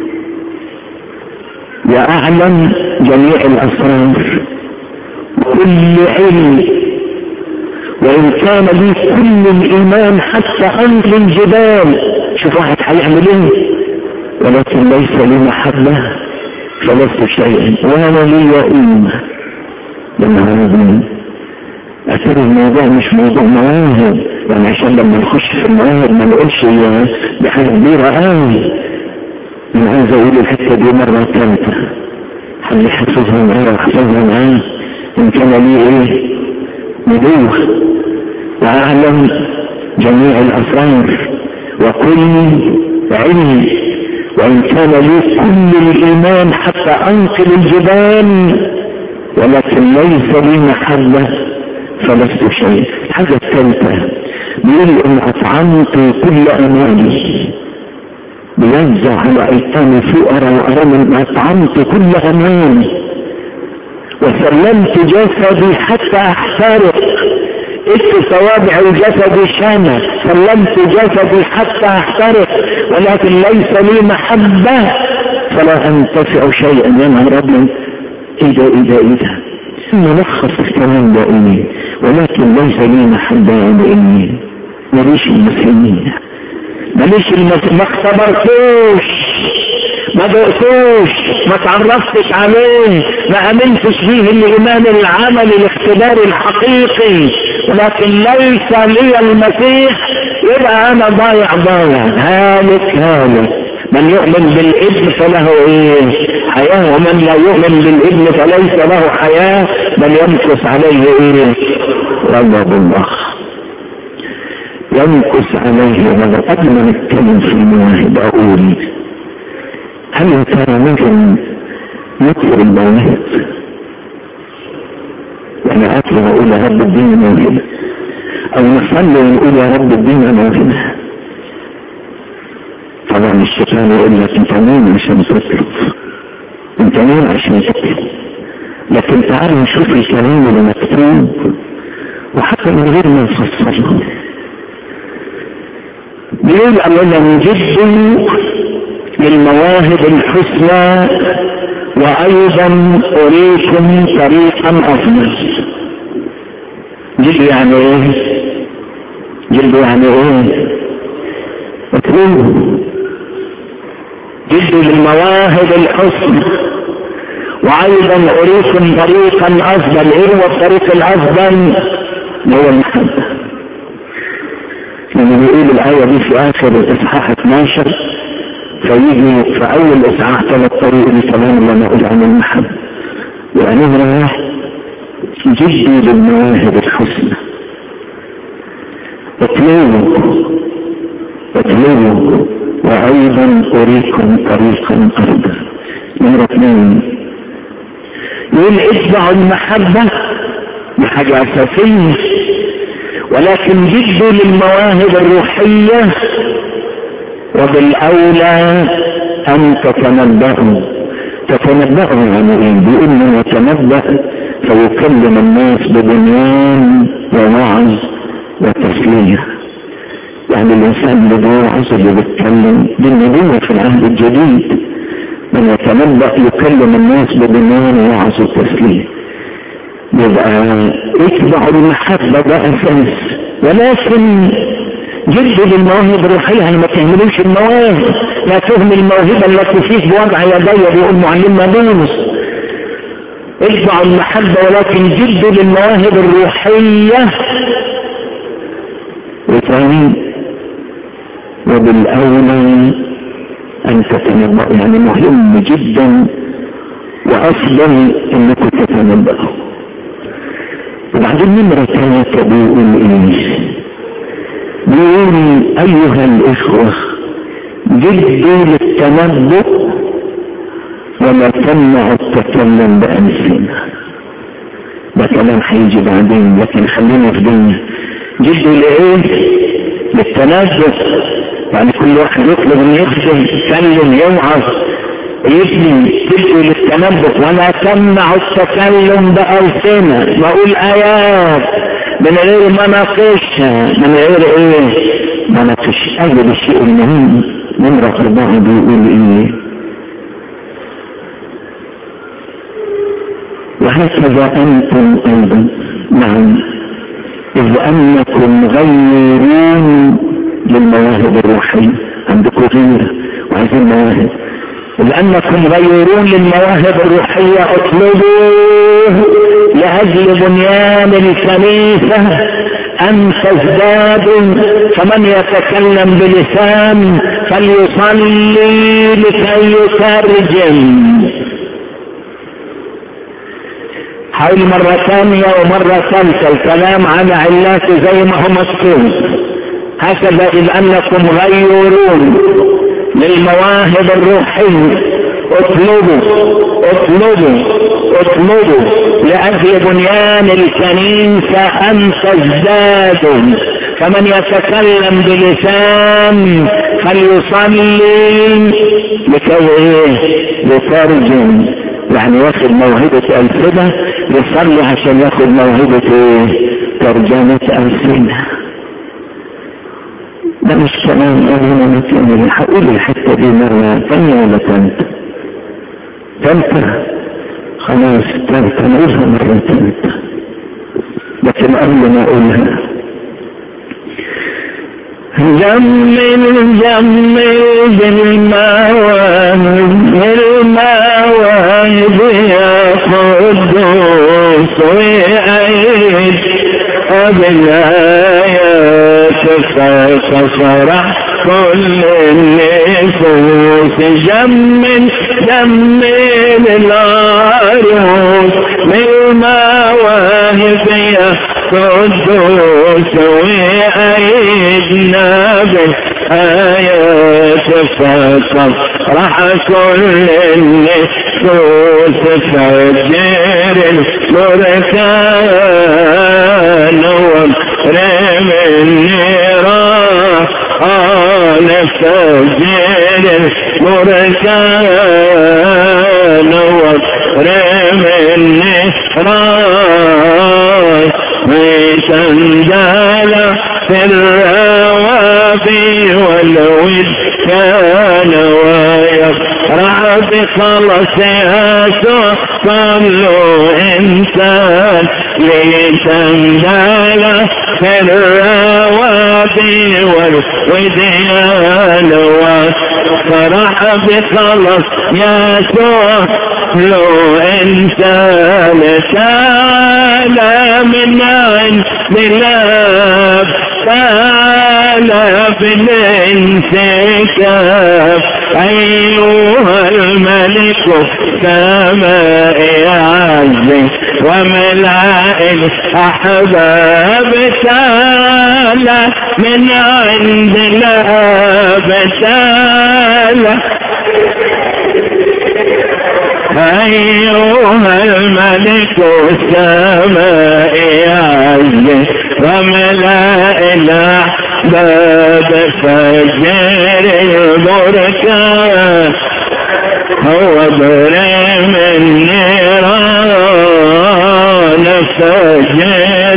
وأعلم جميع الأسرار وكل علم وإن كان لي كل الإيمان حتى أنقل الجبال شوف واحد هيعمل إيه ولكن ليس لي محبة فلست شيئا وانا لي قيمة لما أثر الموضوع مش موضوع مواهب يعني عشان لما نخش في المواهب ما نقولش دي حاجة كبيرة قوي أنا عايز أقول الحتة دي مرة ثالثة حد يحفظها معايا ويحفظها معايا إن كان لي إيه نبوة وأعلم جميع الأسرار وكل علم وإن كان لي كل الإيمان حتى أنقل الجبال ولكن ليس لي محبة فلست شيء الحاجة الثالثة بيقول إن أطعمت كل أماني بيوزع على أيتام فقراء وأرامل أطعمت كل أماني وسلمت جسدي حتى أحترق ات صوابع الجسد شامة سلمت جسدي حتى احترق ولكن ليس لي محبة فلا انتفع شيئا يا نهار ابيض ايه ده ايه ده ايه ده ملخص الكلام ده ايه ولكن ليس لي محبة لاني ماليش المسيحيين ماليش المسيحيين ما اختبرتوش ما دقتوش ما تعرفتش عليه ما امنتش فيه الايمان العملي الاختباري الحقيقي ولكن ليس لي المسيح يبقى انا ضايع ضايع هالك هالك من يؤمن بالابن فله ايه حياة ومن لا يؤمن بالابن فليس له حياة بل يمكث عليه ايه غضب الله يمكث عليه غضب قبل ما نتكلم في المواهب اقول هل يا ترى ممكن نطلب المواهب يعني اطلب اقول يا رب اديني موهبه او نصلي ونقول يا رب ادينا موهبه طبعا الشيطان يقول لك انت مين عشان تطلب انت مين عشان تطلب لكن تعالوا نشوف الكلام اللي مكتوب وحتى من غير ما نفصله بيقول اولا جد للمواهب الحسنى وايضا اريكم طريقا افضل جد يعني ايه جد يعني ايه اطلبوا جد للمواهب الحسنى وايضا اريكم طريقا افضل ايه هو الطريق الافضل هو المحبه لما بيقول الآية دي في آخر الإصحاح 12 فيجي في أول إصحاح ثلاث طريق لكلام اللي أنا أقول عن المحبة يعني راح جدي للمواهب الحسنى اطلبوا اطلبوا وأيضا أريكم طريقا أفضل نمرة اثنين يقول اتبعوا المحبة دي حاجة أساسية ولكن جدوا للمواهب الروحية وبالأولى ان تتنبأوا تتنبأوا يعني ايه بيقول من يتنبأ فيكلم الناس ببنيان ووعظ وتسلية يعني الانسان اللي بيوعظ اللي بيتكلم بالنبوة في العهد الجديد من يتنبأ يكلم الناس ببنيان ووعظ وتسلية يبقى اتبعوا المحبة ده اساس ولكن جدوا للمواهب الروحية يعني ما تهملوش المواهب لا تهمل الموهبة التي فيك بوضع يدي بيقول معلمنا بولس اتبعوا المحبة ولكن جدوا للمواهب الروحية وثاني وبالأولى أن تتنبأوا يعني مهم جدا وأفضل أنكم تتنبأوا وبعدين نمرة ثلاثة بيقول إيه بيقول أيها الإخوة جدوا للتنبؤ ولا تمنعوا التكلم بألسنة ده كلام هيجي بعدين لكن خلينا في دنيا جدوا لإيه؟ للتنبؤ يعني كل واحد يطلب ان يخدم يتكلم يوعظ يبني تدعو للتنبؤ ولا تمنع التكلم بألسنة بقول آيات من غير ما ناقشها من غير ايه ما ناقش اول الشيء المهم نمرة أربعة بيقول ايه وهكذا أنتم أيضا نعم إذ أنكم غيرون للمواهب الروحية عندكم غيرة وعايزين مواهب لأنكم غيرون للمواهب الروحية اطلبوا لأجل بنيان الكنيسة أن تزدادوا فمن يتكلم بلسان فليصلي لكي يترجم حاول مرة ثانية ومرة ثالثة الكلام على علاته زي ما هو مكتوب هكذا إذ أنكم غيرون للمواهب الروحية اطلبوا اطلبوا اطلبوا لأجل بنيان الكنيسة أن تزدادوا فمن يتكلم بلسان فليصلي لكي ايه يترجم يعني واخد موهبة ألسنة يصلي عشان ياخد موهبة ايه ترجمة ألسنة ده مش كلام أنا متأمل هقول الحتة دي مرة ثانية ولا ثالثة ثالثة خلاص ثالثة نقولها مرة ثالثة لكن قبل ما أقولها جمل جمل بالمواهب بالمواهب يا قدوس وعيد بالآيات فصرح كل النفوس جمل جمل العروس بالمواهب يا قدوس وأيدنا بالآيات فصرح كل النفوس فجر البركان ورم النيران فجر البركان ورم النيران وسندال في الروافي والود كان ويفرح بخلص يسوع صلوا إنسان لسندال في الروافي والوديان وفرح بخلص يسوع لو إنسان سال من عند الله سال بالانتكاب أيها الملك السماء عزي وملائك الأحباب سال من عند الله سال أيها الملك السماء عز وملائك باب فجر البركة هو برم النيران فجر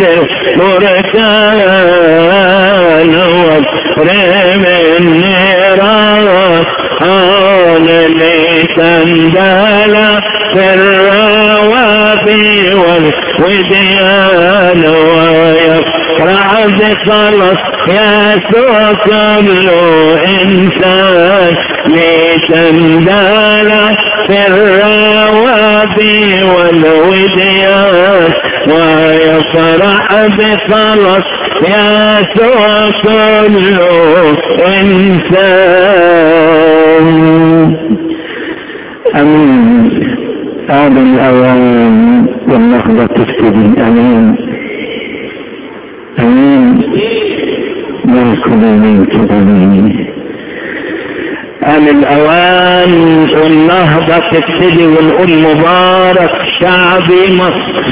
البركان هو برم النيران أنا لتندل في الروابي والوديان ويفرح بخلص يسوع كل إنسان لتندل في الروابي والوديان ويفرح بخلص يسوع كل إنسان أمين هذا الأوان والنهضة تبتدي أمين أمين يركض منك أمين آن الأوان والنهضة تبتدي ونقول مبارك شعبي مصر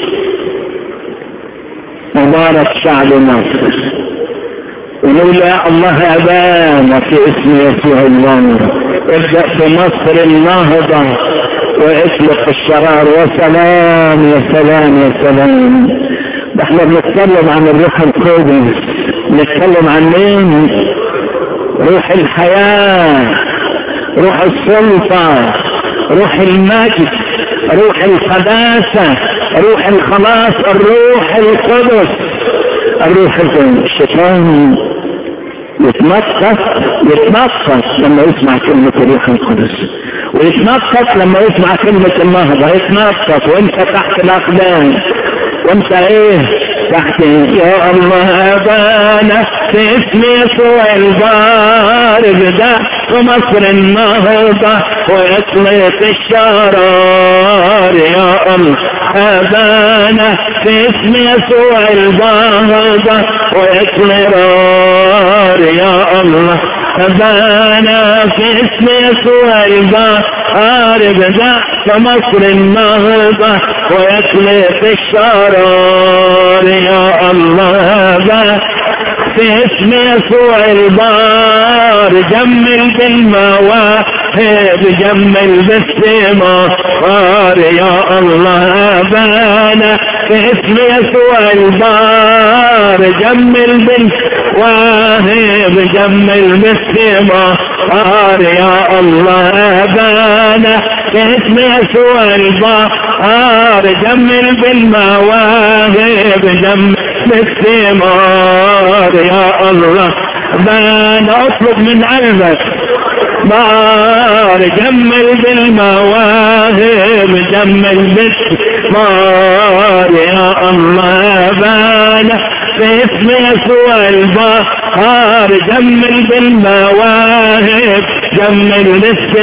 مبارك شعب مصر ونقول يا الله أبانا في اسم يسوع الله ابدأ في مصر النهضة واطلق الشرار وسلام يا سلام يا سلام ده احنا بنتكلم عن الروح القدس نتكلم عن مين روح الحياة روح السلطة روح المجد روح القداسة روح الخلاص الروح القدس الروح القدس الشيطان يتنقص يتنقص لما يسمع كلمة الروح القدس ويتنقص لما يسمع كلمة النهضة يتنقص وانت تحت الأقدام وانت ايه تحت يا الله أبانا في اسم يسوع البارد ده ومصر النهضة ويطلق الشرار يا الله أبانا في اسم يسوع البارد ويطلق يا الله أبانا في اسم يسوع البارد ده ومصر النهضة ويطلق الشرار يا الله أبانا في اسم يسوع البار جمل بالمواهب جمل بالثمار يا الله بانا في اسم يسوع البار جمل بالمواهب جمل بالثمار يا الله بانا في اسم يسوع البار جمل بالمواهب جمل بالثمار يا الله بان اطلب من قلبك بار جمل بالمواهب جمل بالثمار يا الله بان في اسم يسوع البحار جمل بالمواهب جمل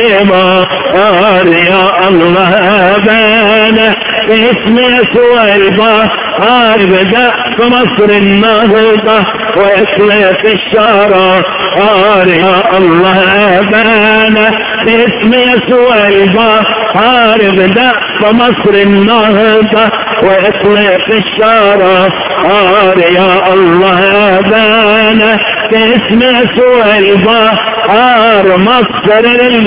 بالثمار يا الله بان في اسم يسوع البحار بدأ في مصر النهضة ويطلق الشرار يا الله بان في اسم يسوع البحار بدأ في مصر النهضة ويطلق الشرار يا الله بان في اسم يسوع البحار مصر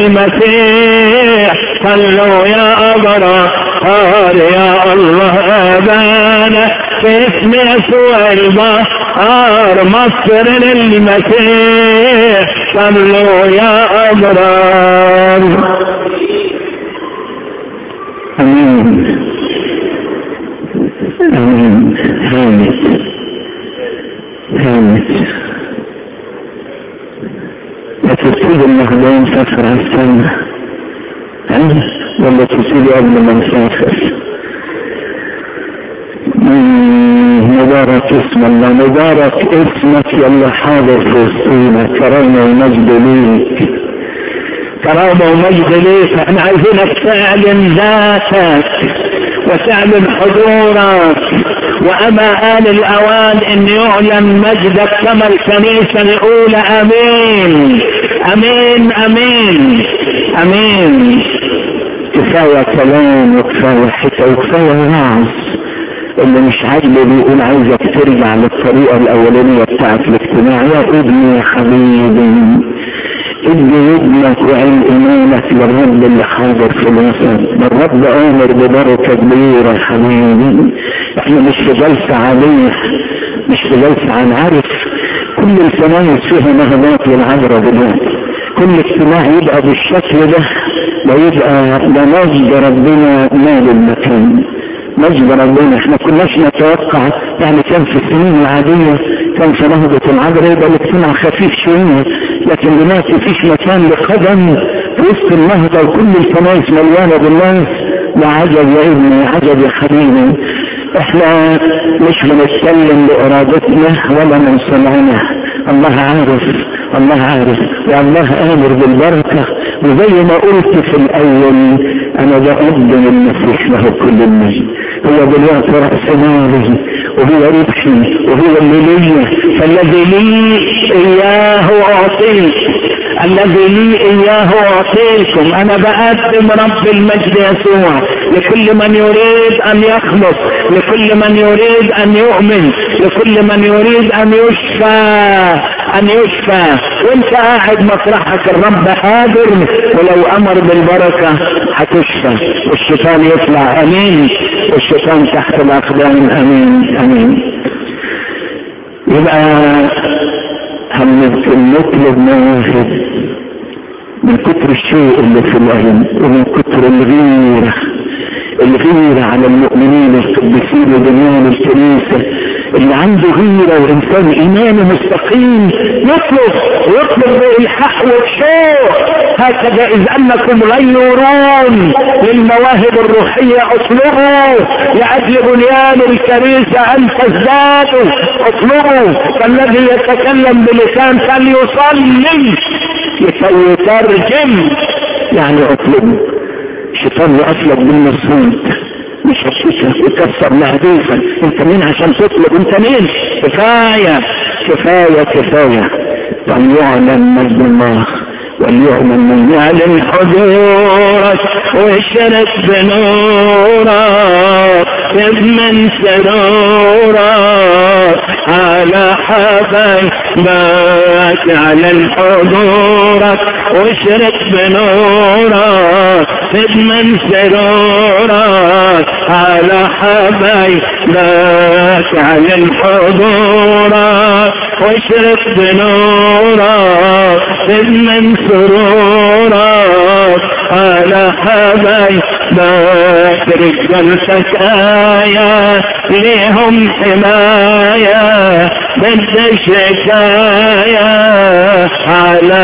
للمسيح صلوا يا أبرار يا الله بان في اسم يسوع البحار مصر للمسيح صلوا يا أبرار أمين أمين هامت هامت وتسيب المخدوم سفر السنة ولا تسيب قبل ما نسافر مبارك اسم الله مبارك اسمك يلا حاضر في وسطينا كرامة ومجد ليك كرامة ومجد ليك احنا عايزينك تعلن ذاتك وتعلن حضورك وأما آل الأوان أن يعلن مجدك كما الكنيسة الأولى أمين أمين أمين أمين كفاية كلام وكفاية حكى وكفاية وعظ اللي مش عاجبه بيقول عايزك ترجع للطريقة الأولانية بتاعت الاجتماع يا ابني يا حبيبي ادي ودنك وعين ايمانك للرب اللي حاضر في الوسط ده الرب امر ببركه كبيره يا حبيبي احنا مش في جلسه عاديه مش في جلسه هنعرف كل الكنايس فيها نهضات للعذراء دلوقتي كل اجتماع يبقى بالشكل ده ويبقى ده نصب ربنا مال المكان نصب ربنا احنا كناش نتوقع يعني كان في السنين العادية كان في نهضة العذراء يبقى الاجتماع خفيف شوية لكن دلوقتي مفيش مكان لقدم في وسط النهضة وكل الكنائس مليانة بالناس يا عجب يا ابني يا عجب يا حبيبي احنا مش بنتكلم بارادتنا ولا من صنعنا الله عارف الله عارف يا الله امر بالبركه وزي ما قلت في الاول انا بقدم المسيح له كل المجد هو دلوقتي راس مالي وهو ربحي وهو اللي ليا فالذي لي اياه اعطيك الذي لي اياه اعطيكم انا بقدم رب المجد يسوع لكل من يريد ان يخلص لكل من يريد ان يؤمن لكل من يريد ان يشفى ان يشفى وانت قاعد مطرحك الرب حاضر ولو امر بالبركة هتشفى والشيطان يطلع امين والشيطان تحت الاقدام امين امين يبقى هنطلب مواهب من كتر الشوق اللي في القلب ومن كتر الغيرة الغيرة على المؤمنين القديسين ودنيان الكنيسة اللي عنده غيرة وإنسان إيمانه مستقيم يطلب يطلب بالحق والشوق هكذا إذ أنكم غيرون للمواهب الروحية اطلبوا لأجل بنيان الكنيسة أن تزدادوا اطلبوا فالذي يتكلم بلسان فليصلي لكي يترجم يعني اطلبوا الشيطان يقفلك بالمصمود مش هتشوفها وتكسر مهدوفا انت مين عشان تطلب انت مين كفاية كفاية كفاية فليعلم مجد الله وليؤمن من يعلم حضورك واشرك بنورك من سرورك على حبيبك على حضورك واشرك بنورك من سرورك على حبيبك على حضورك واشرك بنورك من سرورك على حبيبك رجلتك آية ليهم حماية ضد الشكاية على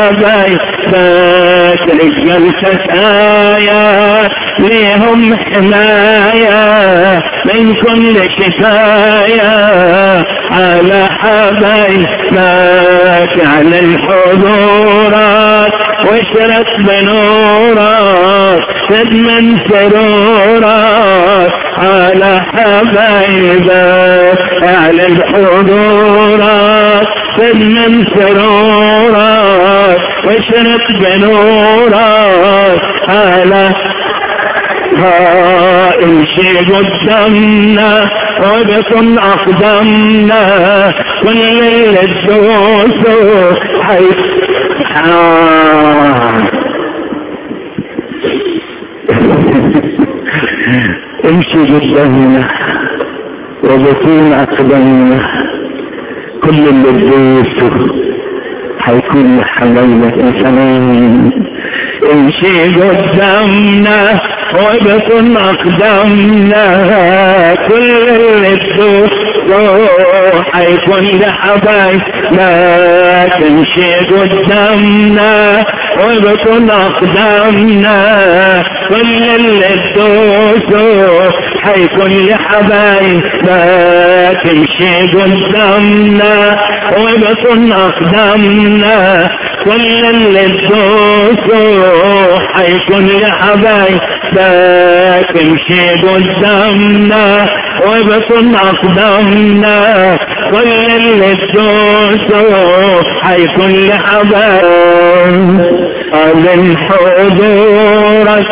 حبيبك رجلتك آية ليهم حماية من كل شكاية على حبيبك على الحضورات واشرك بنورك من سرورك على حبيبك على الحضورات من سرورك واشرك بنورك على امشي قدامنا وبكم اقدامنا كل اللي تدوسوا حيث امشي قدامنا وبكون اقدامنا كل اللي تدوسوا حيكون حبايبك يا سلام امشي قدامنا وبكن اقدامنا كل اللي تدوسوا حيكون لحبايبنا تمشي قدامنا وبكن اقدامنا كل اللي تدوسوا حيكون لحبايبنا تمشي قدامنا وبكن اقدامنا كل اللي تدوسوا حيكون لحبايبنا تمشي قدامنا وبكن اقدامنا كل اللي تدوسوا حيكون لحبايبنا من حضورك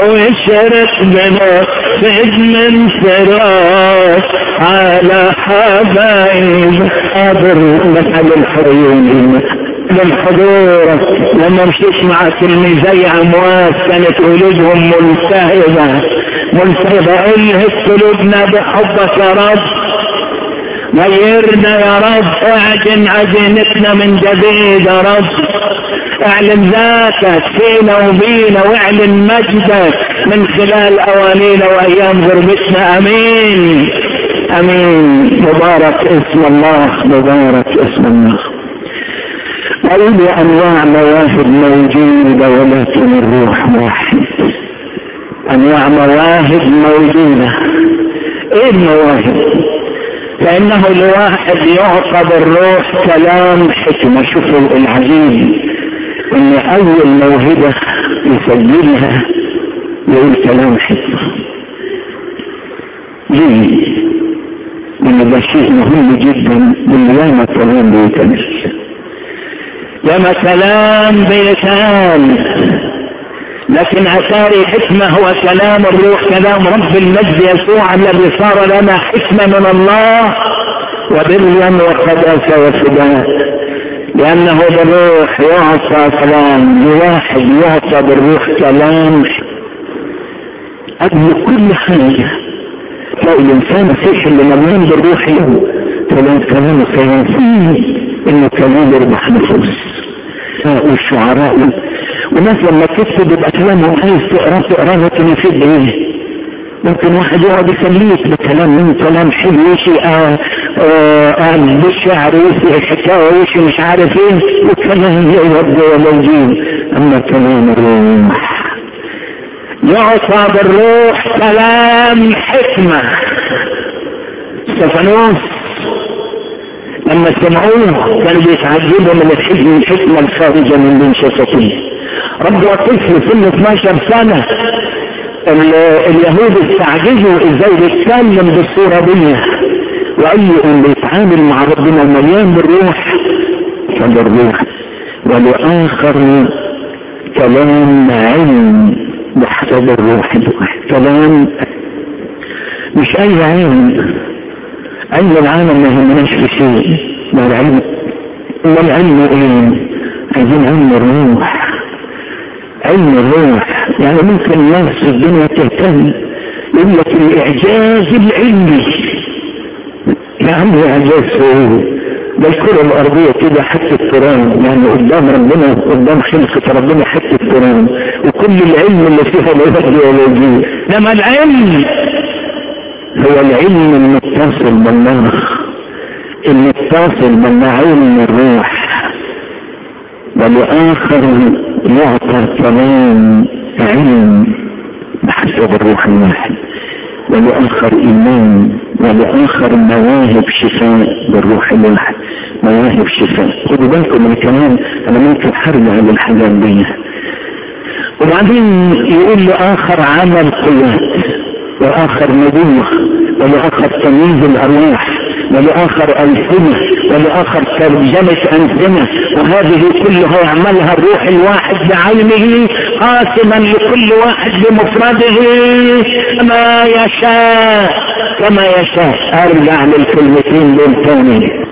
واشرق بنا فد من فراق على حبايب قادر نسأل الحريون للحضور لما مشيت مع تلميذي اموات كانت قلوبهم ملتهبة ملتهبة الهب قلوبنا بحبك يا رب غيرنا يا رب اعجن عجينتنا من جديد يا رب اعلن ذاتك فينا وبينا واعلن مجدك من خلال اوانينا وايام غربتنا امين امين مبارك اسم الله مبارك اسم الله قال انواع مواهب موجودة ولكن الروح واحد انواع مواهب موجودة ايه المواهب فانه الواحد يعطى بالروح كلام حكمة شوفوا العجيب ان اول موهبة يسجلها يقول كلام حكمة ليه؟ لان ده شيء مهم جدا من ياما كلام بيتمس ياما كلام بيتان لكن اثار حكمة هو كلام الروح كلام رب المجد يسوع الذي صار لنا حكمة من الله وبرا وقداسة وفداء لأنه بالروح يعطى كلام لواحد يعطى بالروح كلام قبل كل حاجة تلاقي الإنسان فيش اللي مليان بالروح له كلام كلام سياسي إنه كلام يربح نفوس والشعراء وناس لما تكتب يبقى كلامه عايز تقرا تقرا لكن يفيد ايه؟ ممكن واحد يقعد يسليك بكلام من كلام حلو وشي آه آه بالشعر وشي الحكايه وشي مش عارف ايه والكلام يودي ولا يجيب اما كلام الروح يعطى بالروح كلام حكمه استفانوس لما سمعوه كانوا بيتعجبوا من الحكمة الحكمة الخارجة من بين شفتيه رب طفل سنه 12 سنة اليهود استعجزوا ازاي بيتكلم بالصورة دي واي اللي يتعامل مع ربنا مليان بالروح فبالروح ولآخر كلام علم بحسب الروح كلام مش اي علم علم العالم ما يهمناش في شيء ما العلم ما العلم ايه عايزين علم الروح علم الروح يعني ممكن الناس في الدنيا تهتم يقول لك الاعجاز العلمي يا عم اعجاز ايه ده الكرة الأرضية كده حتة تراب يعني قدام ربنا قدام خلقة ربنا حتة تراب وكل العلم اللي فيها لا يهدي ولا يجيب لما العلم هو العلم المتصل بالله المتصل بالعلم الروح ولآخر يعطى كلام علم بحسب الروح الواحد ولآخر إيمان ولآخر مواهب شفاء بالروح الواحد مواهب شفاء خدوا بالكم من الكلام أنا ممكن هرجع للحاجات دي وبعدين يقول لآخر عمل قوات وآخر نبوة ولآخر تمييز الأرواح ولآخر ألسنة ولآخر ترجمة ألسنة وهذه كلها يعملها الروح الواحد بعلمه قاسما لكل واحد بمفرده ما يشاء كما يشاء أرجع للكلمتين دول تاني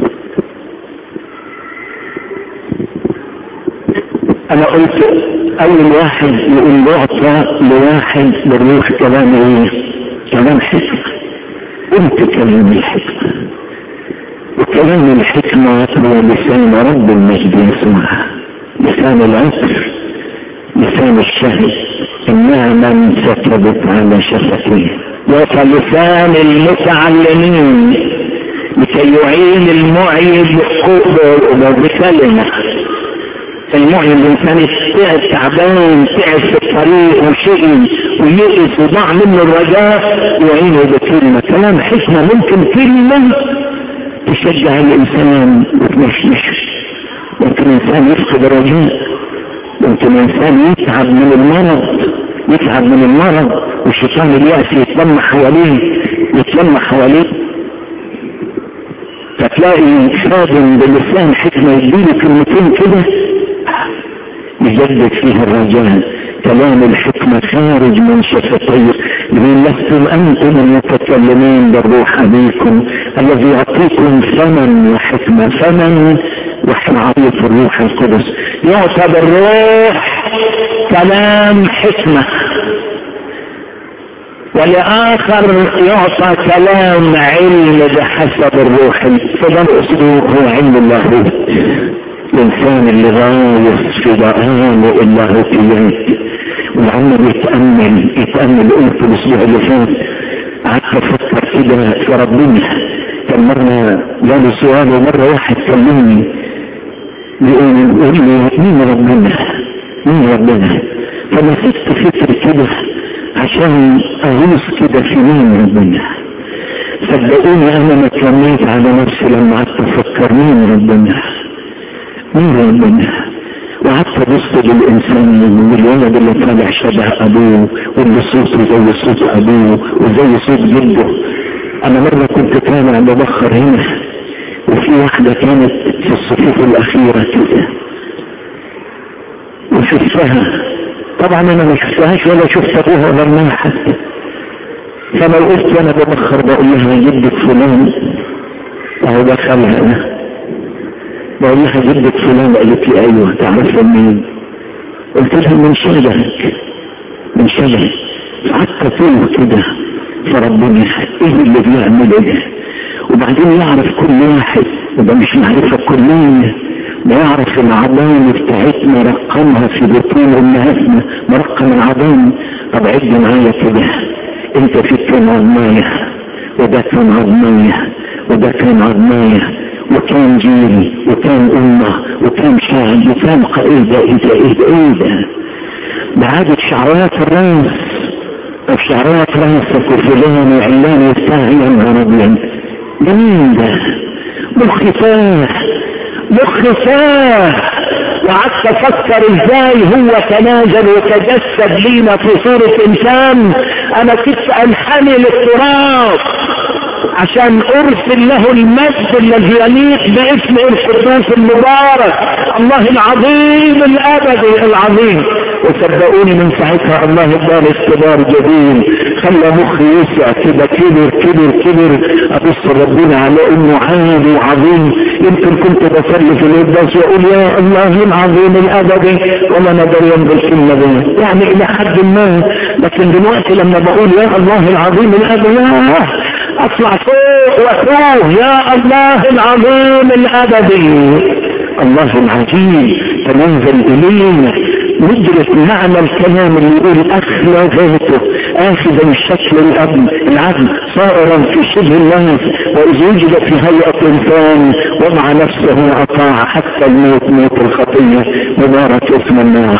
أنا قلت أول واحد يقول يعطى لواحد بالروح كلام إيه؟ كلام حكمة قلت كلام الحكمة وكلام الحكمة هو لسان رب المجد يسمع لسان العصر لسان الشهد النعمة سكبت على شفتيه وكلسان المتعلمين لكي يعين المعي بكلمة المعي الانسان تعب تعبان تعب في الطريق وشقي ويئس وضاع منه الرجاء يعينه بكلمة كلام حكمة ممكن كلمة تشجع الانسان وتمشمش ممكن الانسان يفقد الرجاء ممكن الانسان يتعب من المرض يتعب من المرض والشيطان اليأس يتلم حواليه يتلم حواليه فتلاقي خادم بلسان حكمة يديله كلمتين كده يجدد فيها الرجاء كلام الحكمة حكمة خارج من شفتيه يقول لستم أنتم المتكلمين بالروح أبيكم الذي يعطيكم ثمن وحكمة ثمن وحكمة عطية الروح القدس يعطى بالروح كلام حكمة ولآخر يعطى كلام علم بحسب الروح فده الأسلوب هو علم اللاهوت الإنسان اللي غايص في ضآله اللاهوتيات وعمال يتأمل يتأمل قلت الأسبوع اللي فات قعدت أفكر كده في ربنا كان مرة جالي سؤال ومرة واحد كلمني يقول لي مين ربنا؟ مين ربنا؟ فمسكت فكر كده عشان اغوص كده في مين ربنا صدقوني انا ما تلميت على نفسي لما قعدت افكر مين ربنا مين ربنا وقعدت ابص للانسان والولد اللي طالع شبه ابوه واللي صوته زي صوت ابوه وزي صوت جده انا مره كنت طالع ببخر هنا وفي واحده كانت في الصفوف الاخيره كده وشفتها طبعا انا ما شفتهاش ولا شفت ابوها ولا امها حتى فانا وقفت وانا ببخر بقول لها جدك فلان اهو دخلها انا بقول لها جدك فلان قالت لي ايوه تعرف مين قلت لها من شبهك من شبهك قعدت اطول كده فربنا ايه اللي بيعمل ايه وبعدين يعرف كل واحد وده مش معرفه كليه ما يعرف العظام بتاعتنا رقمها في بطون امهاتنا مرقم العظام طب عد معايا كده انت في كان عظمايه وده كان عظمايه وده كان عظمايه وكان جيل وكان امه وكان شعب وكان ايه ده ايه ده ايه ده ايه ده ده عدد شعرات الراس طب شعرات راسك وفلان وعلان وبتاع يا نهار ابيض ده مين ده؟ بالخفاف مخفاه وقعدت افكر ازاي هو تنازل وتجسد لينا في صورة انسان انا كنت انحني للتراب عشان ارسل له المجد الذي يليق باسم القدوس المبارك الله العظيم الابدي العظيم وصدقوني من ساعتها الله اداني اختبار جديد خلى مخي يسع كده كبر كبر كبر ابص ربنا على انه عالي وعظيم يمكن كنت بصلي في القداس واقول يا الله العظيم الابدي ولا ندري بالكلمه دي يعني الى حد ما لكن دلوقتي لما بقول يا الله العظيم الابدي يا اطلع فوق وفوق يا الله العظيم الابدي الله العجيب تنزل الينا ندرك معنى الكلام اللي يقول اخلى ذاته اخذا الشكل الابن العدل صائرا في شبه الناس واذ وجد في هيئه انسان وضع نفسه اطاع حتى الموت موت الخطيه مبارك اسم الناس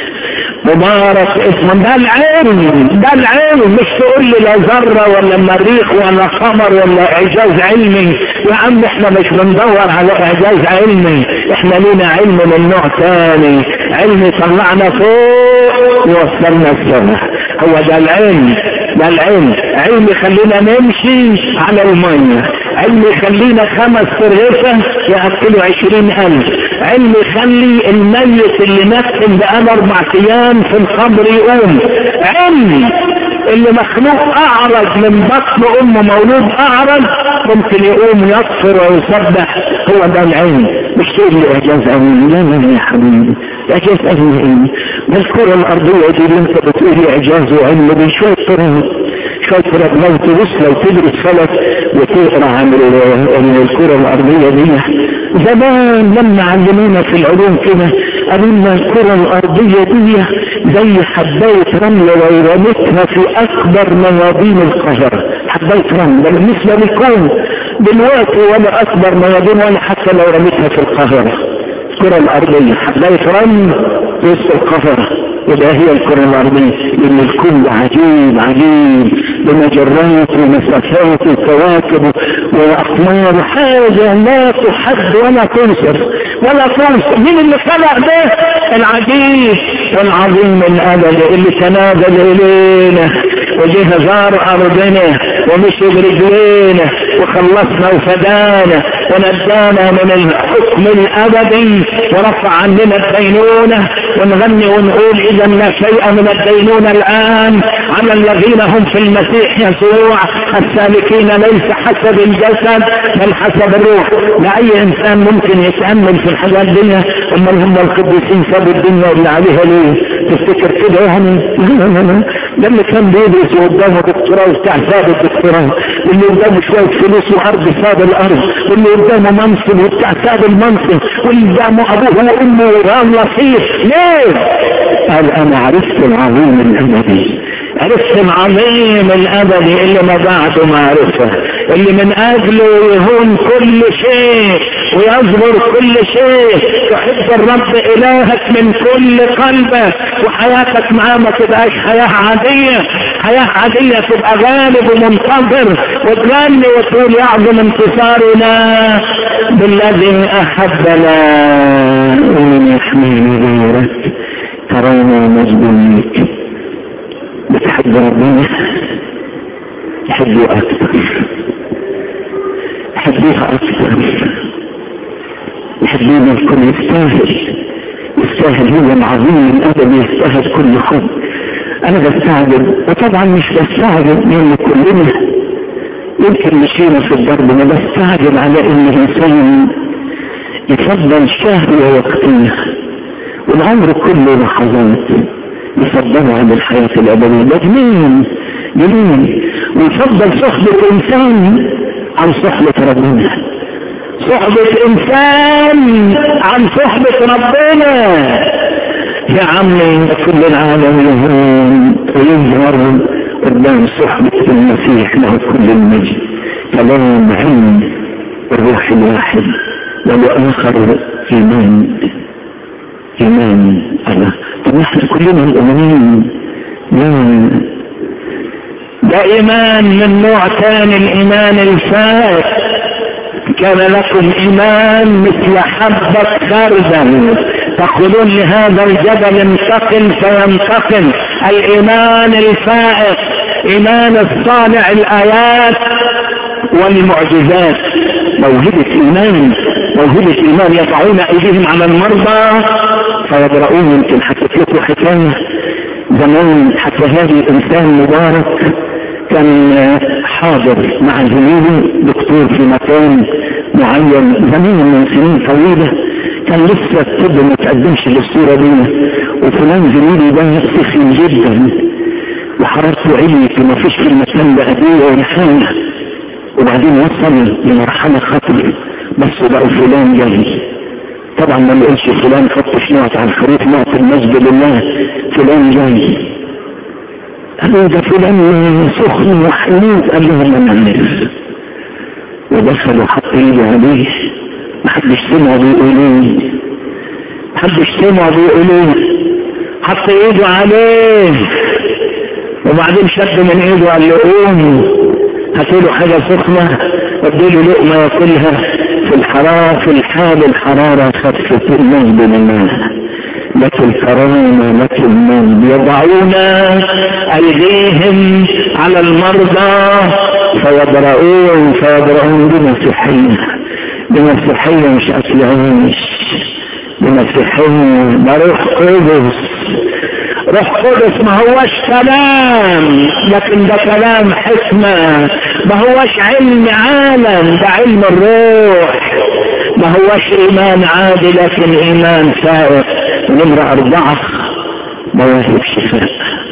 مبارك اسم ده العلم ده العلم مش تقول لي لا ذره ولا مريخ ولا قمر ولا اعجاز علمي يا عم احنا مش بندور على اعجاز علمي احنا لينا علم من نوع ثاني علم طلعنا فوق ووصلنا السماء هو ده العلم ده العلم علم يخلينا نمشي على المية علم يخلينا خمس ترغفة يأكلوا عشرين ألف علم يخلي الميت اللي نفسه بقاله أربع أيام في القبر يقوم علم اللي مخلوق أعرج من بطن أمه مولود أعرج ممكن يقوم يصفر ويسبح هو ده العلم مش تقول لي إعجاز علمي لا لا يا حبيبي إعجاز علمي إيه؟ ده الكرة الأرضية دي اللي أنت بتقولي إعجاز وعلم دي شوية تراب شوية تراب لو تبص لو تدرس فلك وتقرا عن الكرة الأرضية دي زمان لما علمونا في العلوم كده قالوا لنا الكرة الأرضية دي زي حباية رمل لو رميتها في أكبر ميادين القاهرة حباية رمل ده بالنسبة للكون دلوقتي ولا أكبر ميادين ولا حتى لو رميتها في القاهرة الكرة الأرضية حباية رمل وسط القاهرة وده هي الكرة الأرضية لأن الكل عجيب عجيب بمجرات ومسافات وكواكب وأقمار حاجة لا تحد ولا توصف ولا توصف مين اللي خلق ده العجيب والعظيم الأبد اللي تنازل إلينا وجه زار أرضنا ومشي برجلينا وخلصنا وفدانا ونجانا من الحكم الحكم الابدي ورفع عننا الدينونة ونغني ونقول اذا لا شيء من الدينونة الان على الذين هم في المسيح يسوع السالكين ليس حسب الجسد بل حسب الروح لا اي انسان ممكن يتأمل في الحاجات دي اما هم القديسين سابوا الدنيا اللي عليها ليه تفتكر كده يعني ده اللي كان بيدرس وقدامه دكتوراه وبتاع ساب الدكتوراه واللي قدامه شويه فلوس وارض ساب الارض واللي قدامه منصب وبتاع ساب المنصب واللي قدامه ابوه وامه ورام لطيف ليه؟ قال انا عرفت العظيم الابدي عرفت العظيم الابدي اللي ما بعده معرفه اللي من اجله يهون كل شيء ويصبر كل شيء تحب الرب الهك من كل قلبك وحياتك معاه ما تبقاش حياه عاديه حياه عاديه تبقى غالب ومنتظر وتغني وتقول يعظم انتصارنا بالذي احبنا ومن يحميني غيرك ترانا مجدونيك بتحب ربنا تحبه اكثر تحبيها اكثر يحبين الكل يستاهل يستاهل هو العظيم الادب يستاهل كل حب انا بستعجب وطبعا مش بستعجب لان كلنا يمكن مشينا في الضرب انا بستعجب على ان الانسان يفضل شهوة وقتية والعمر كله لحظات يفضله عن الحياة الأبدية ده جميل جميل ويفضل صحبة إنسان عن صحبة ربنا صحبة إنسان عن صحبة ربنا يا عمي كل العالم يهون ويظهر قدام صحبة المسيح له كل المجد كلام علم الروح الواحد والآخر إيمان إيمان الله طب نحن كلنا مؤمنين لا ده ايمان من نوع ثاني الايمان الفائق كان لكم ايمان مثل حبة خردل تقولون لهذا الجبل انتقل فينتقل الايمان الفائق ايمان الصانع الايات والمعجزات موهبة ايمان موهبة ايمان يضعون ايديهم على المرضى فيبرؤون يمكن حكيت لكم حكاية زمان حتى هذه انسان مبارك كان حاضر مع زميله دكتور في مكان معين زمان من سنين طويلة كان لسه الطب ما تقدمش للصورة دي وفلان زميلي ده سخن جدا وحرارته عليت وما فيش في المكان ده أدوية ولا حاجة وبعدين وصل لمرحلة خطر بس بقى فلان جاي طبعا ما نقولش فلان فتش نقط على الخريطة نقط المسجد لله فلان جاي قالوا ده فلان سخن وحنين قال لهم انا الناس ودخلوا حط ايده عليه محدش سمع بيقولوا محدش سمع بيقولوا حط ايده عليه وبعدين شد من ايده قال له قوم هاتوا حاجه سخنه اديله لقمه ياكلها في الحراره في الحال الحراره خفت المجد لله لك الكرامة لك المجد يضعون أيديهم على المرضى فيبرؤون فيبرؤون بمسيحية بمسيحية مش أكل عيش بمسيحية ده روح قدس روح قدس ما هوش كلام لكن ده كلام حكمة ما هوش علم عالم ده علم الروح ما هوش ايمان عادي لكن ايمان سائق نمرة اربعة مواهب شفاء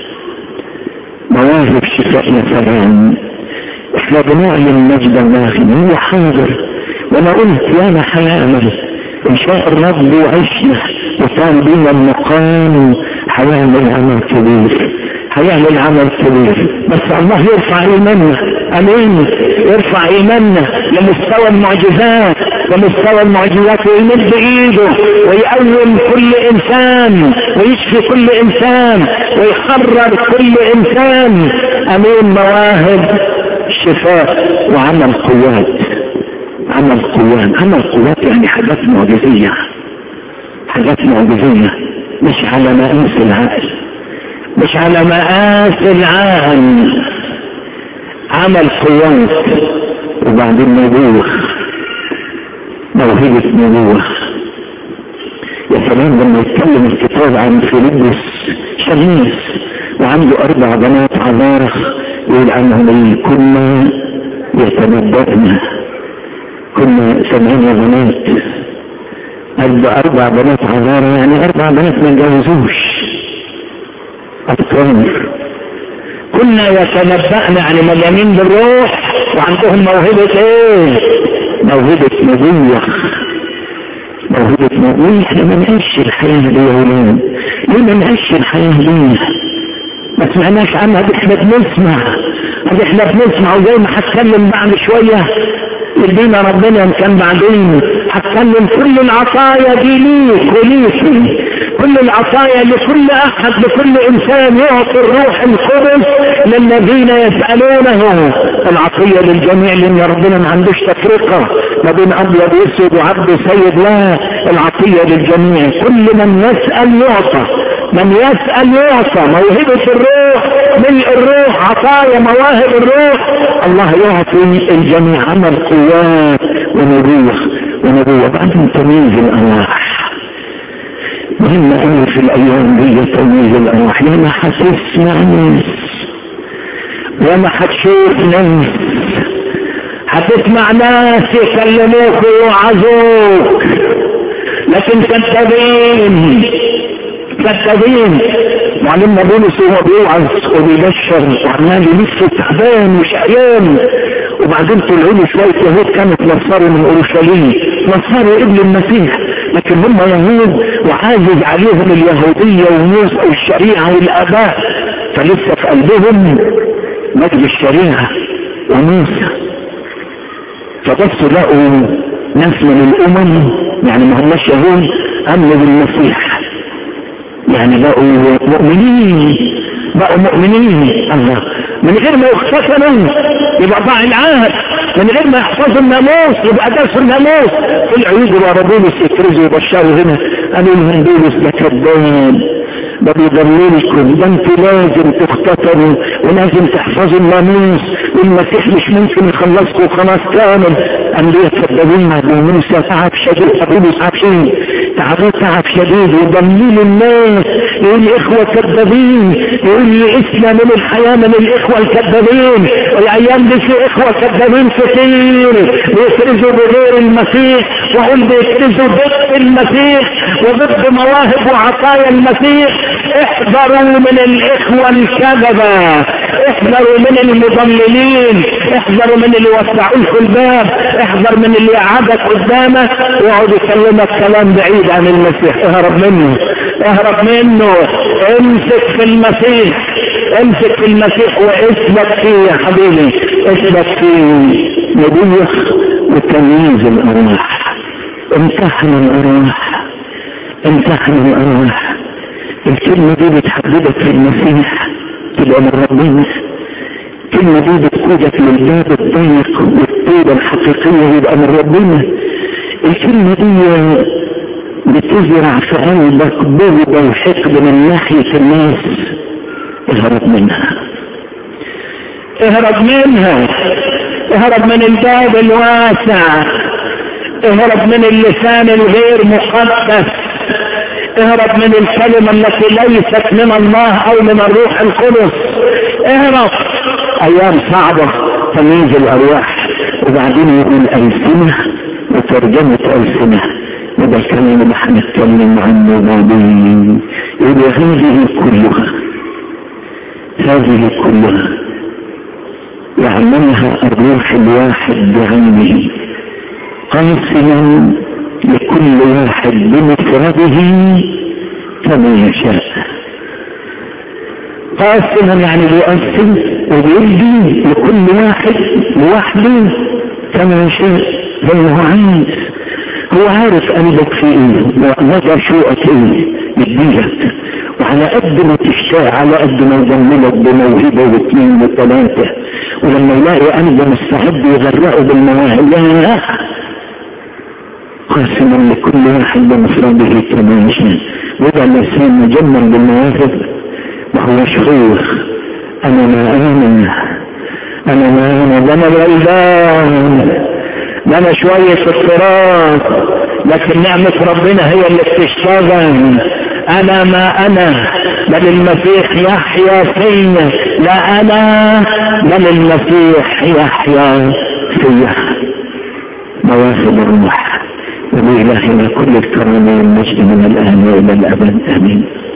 مواهب شفاء يا سلام احنا بنعلن مجد الله هو حاضر وانا قلت يا انا حيعمل ان شاء الرب وعشنا وكان بينا المقام هيعمل عمل كبير هيعمل عمل كبير بس الله يرفع ايماننا امين يرفع ايماننا لمستوى المعجزات لمستوى المعجزات ويمد ايده ويقوم كل انسان ويشفي كل انسان ويحرر كل انسان امين مواهب شفاء وعمل قوات عمل قوات عمل قوات يعني حاجات معجزية حاجات معجزية مش على مقاس العقل مش على مقاس العقل عمل قوات وبعدين نبوخ موهبة نبوة يا سلام لما يتكلم الكتاب عن فيلبس شميس وعنده أربع بنات عذارة يقول عنهم إيه كنا يتنبأنا كنا ثمانية بنات أربع, أربع بنات عذارة يعني أربع بنات ما اتجوزوش أطفال كنا يتنبأنا يعني مليانين بالروح وعندهم موهبة ايه موهبة نبوة موهبة نبوة احنا ما نعيش الحياة دي يا ولاد ليه ما نعيش الحياة دي ما سمعناش عنها دي احنا بنسمع دي احنا بنسمع وزي ما هتكلم بعد شوية يدينا ربنا ان كان بعدين هتكلم كل العطايا دي ليك وليك كل العطايا لكل احد لكل انسان يعطي الروح القدس للذين يسألونه العطية للجميع لان ربنا ما عندوش تفرقة ما بين ابيض واسود وعبد سيد لا العطية للجميع كل من يسأل يعطى من يسأل يعطى موهبة الروح ملء الروح عطايا مواهب الروح الله يعطي الجميع عمل قوات ونبوة ونبوة بعدين تمييز الأرواح مهم قوي في الأيام دي تمييز الأرواح ياما هتسمع ناس ياما هتشوف ناس هتسمع ناس يكلموك ويوعظوك لكن كذابين كذابين معلمنا بولس هو بيوعظ وبيبشر وعمال يلف تعبان وشقيان وبعدين طلعوا له شويه يهود كانت نصارى من اورشليم نصارى ابن المسيح لكن هم يهود وعازز عليهم اليهوديه وموسى والشريعه والاباء فلسه في قلبهم مجد الشريعه وموسى فبصوا لقوا ناس من الامم يعني ما هماش يهود امنوا بالمسيح يعني بقوا مؤمنين بقوا مؤمنين الله من غير ما يختتنوا يبقى ضاع العهد من غير ما يحفظوا الناموس يبقى درسوا الناموس طلعوا يجروا ورا بولس يكرزوا ويبشروا هنا قالوا لهم بولس ده كذاب ده بيضللكم ده انتوا لازم تختتنوا ولازم تحفظوا الناموس والمسيح مش ممكن يخلصكم خلاص كامل قال لي كذابين ابو موسى تعب شديد ابو موسى تعب شديد تعبوا تعب شديد وضللوا الناس يقول اخوة كذابين يقول لي اسمى من الحياة من الاخوة الكذابين الايام دي في اخوة كذابين كتير بيكرزوا بغير المسيح وهم بيكرزوا ضد المسيح وضد مواهب وعطايا المسيح احذروا من الاخوة الكذبة احذروا من المضللين احذروا من اللي وسعوا لكم الباب احذر من اللي يقعدك قدامك ويقعد يكلمك كلام بعيد عن المسيح اهرب منه اهرب منه امسك في المسيح امسك في المسيح واثبت فيه يا حبيبي اثبت فيه نبيه وتمييز الارواح امتحن الارواح امتحن الارواح الكلمة دي بتحببك في المسيح تبقى من ربنا الكلمة دي بتقودك للباب الضيق والطيبة الحقيقية يبقى من ربنا الكلمة دي بتزرع في قلبك بغضة وحقد من ناحية الناس اهرب منها اهرب منها اهرب من الباب الواسع اهرب من اللسان الغير مقدس اهرب من الكلمة التي ليست من الله او من الروح القدس اهرب ايام صعبة تمييز الارواح وبعدين يقول السنة وترجمة السنة وده الكلام اللي هنتكلم عنه بعدين يقول هذه كلها هذه كلها يعملها الروح الواحد بعينه قاسما لكل واحد بمفرده كما يشاء قاسما يعني بيقسم وبيدي لكل واحد لوحده كما يشاء زي ما هو عايز هو عارف قلبك في ايه ومدى شوقك ايه يديلك وعلى قد ما تشتاق على قد ما يجملك بموهبه واثنين وثلاثه ولما يلاقي قلبه مستعد يغرقه بالمواهب لا قاسما لكل واحد بمفرده كما يشاء وده الانسان مجمل بالمواهب وهو شيخ انا ما انا انا ما انا ده انا غلبان ده انا شوية اضطراب لكن نعمة ربنا هي اللي بتشتغل انا ما انا بل المسيح يحيا فيا لا انا بل المسيح يحيا فيا مواهب الروح ولإلهنا كل الكرامة والمجد من الآن وإلى الأبد آمين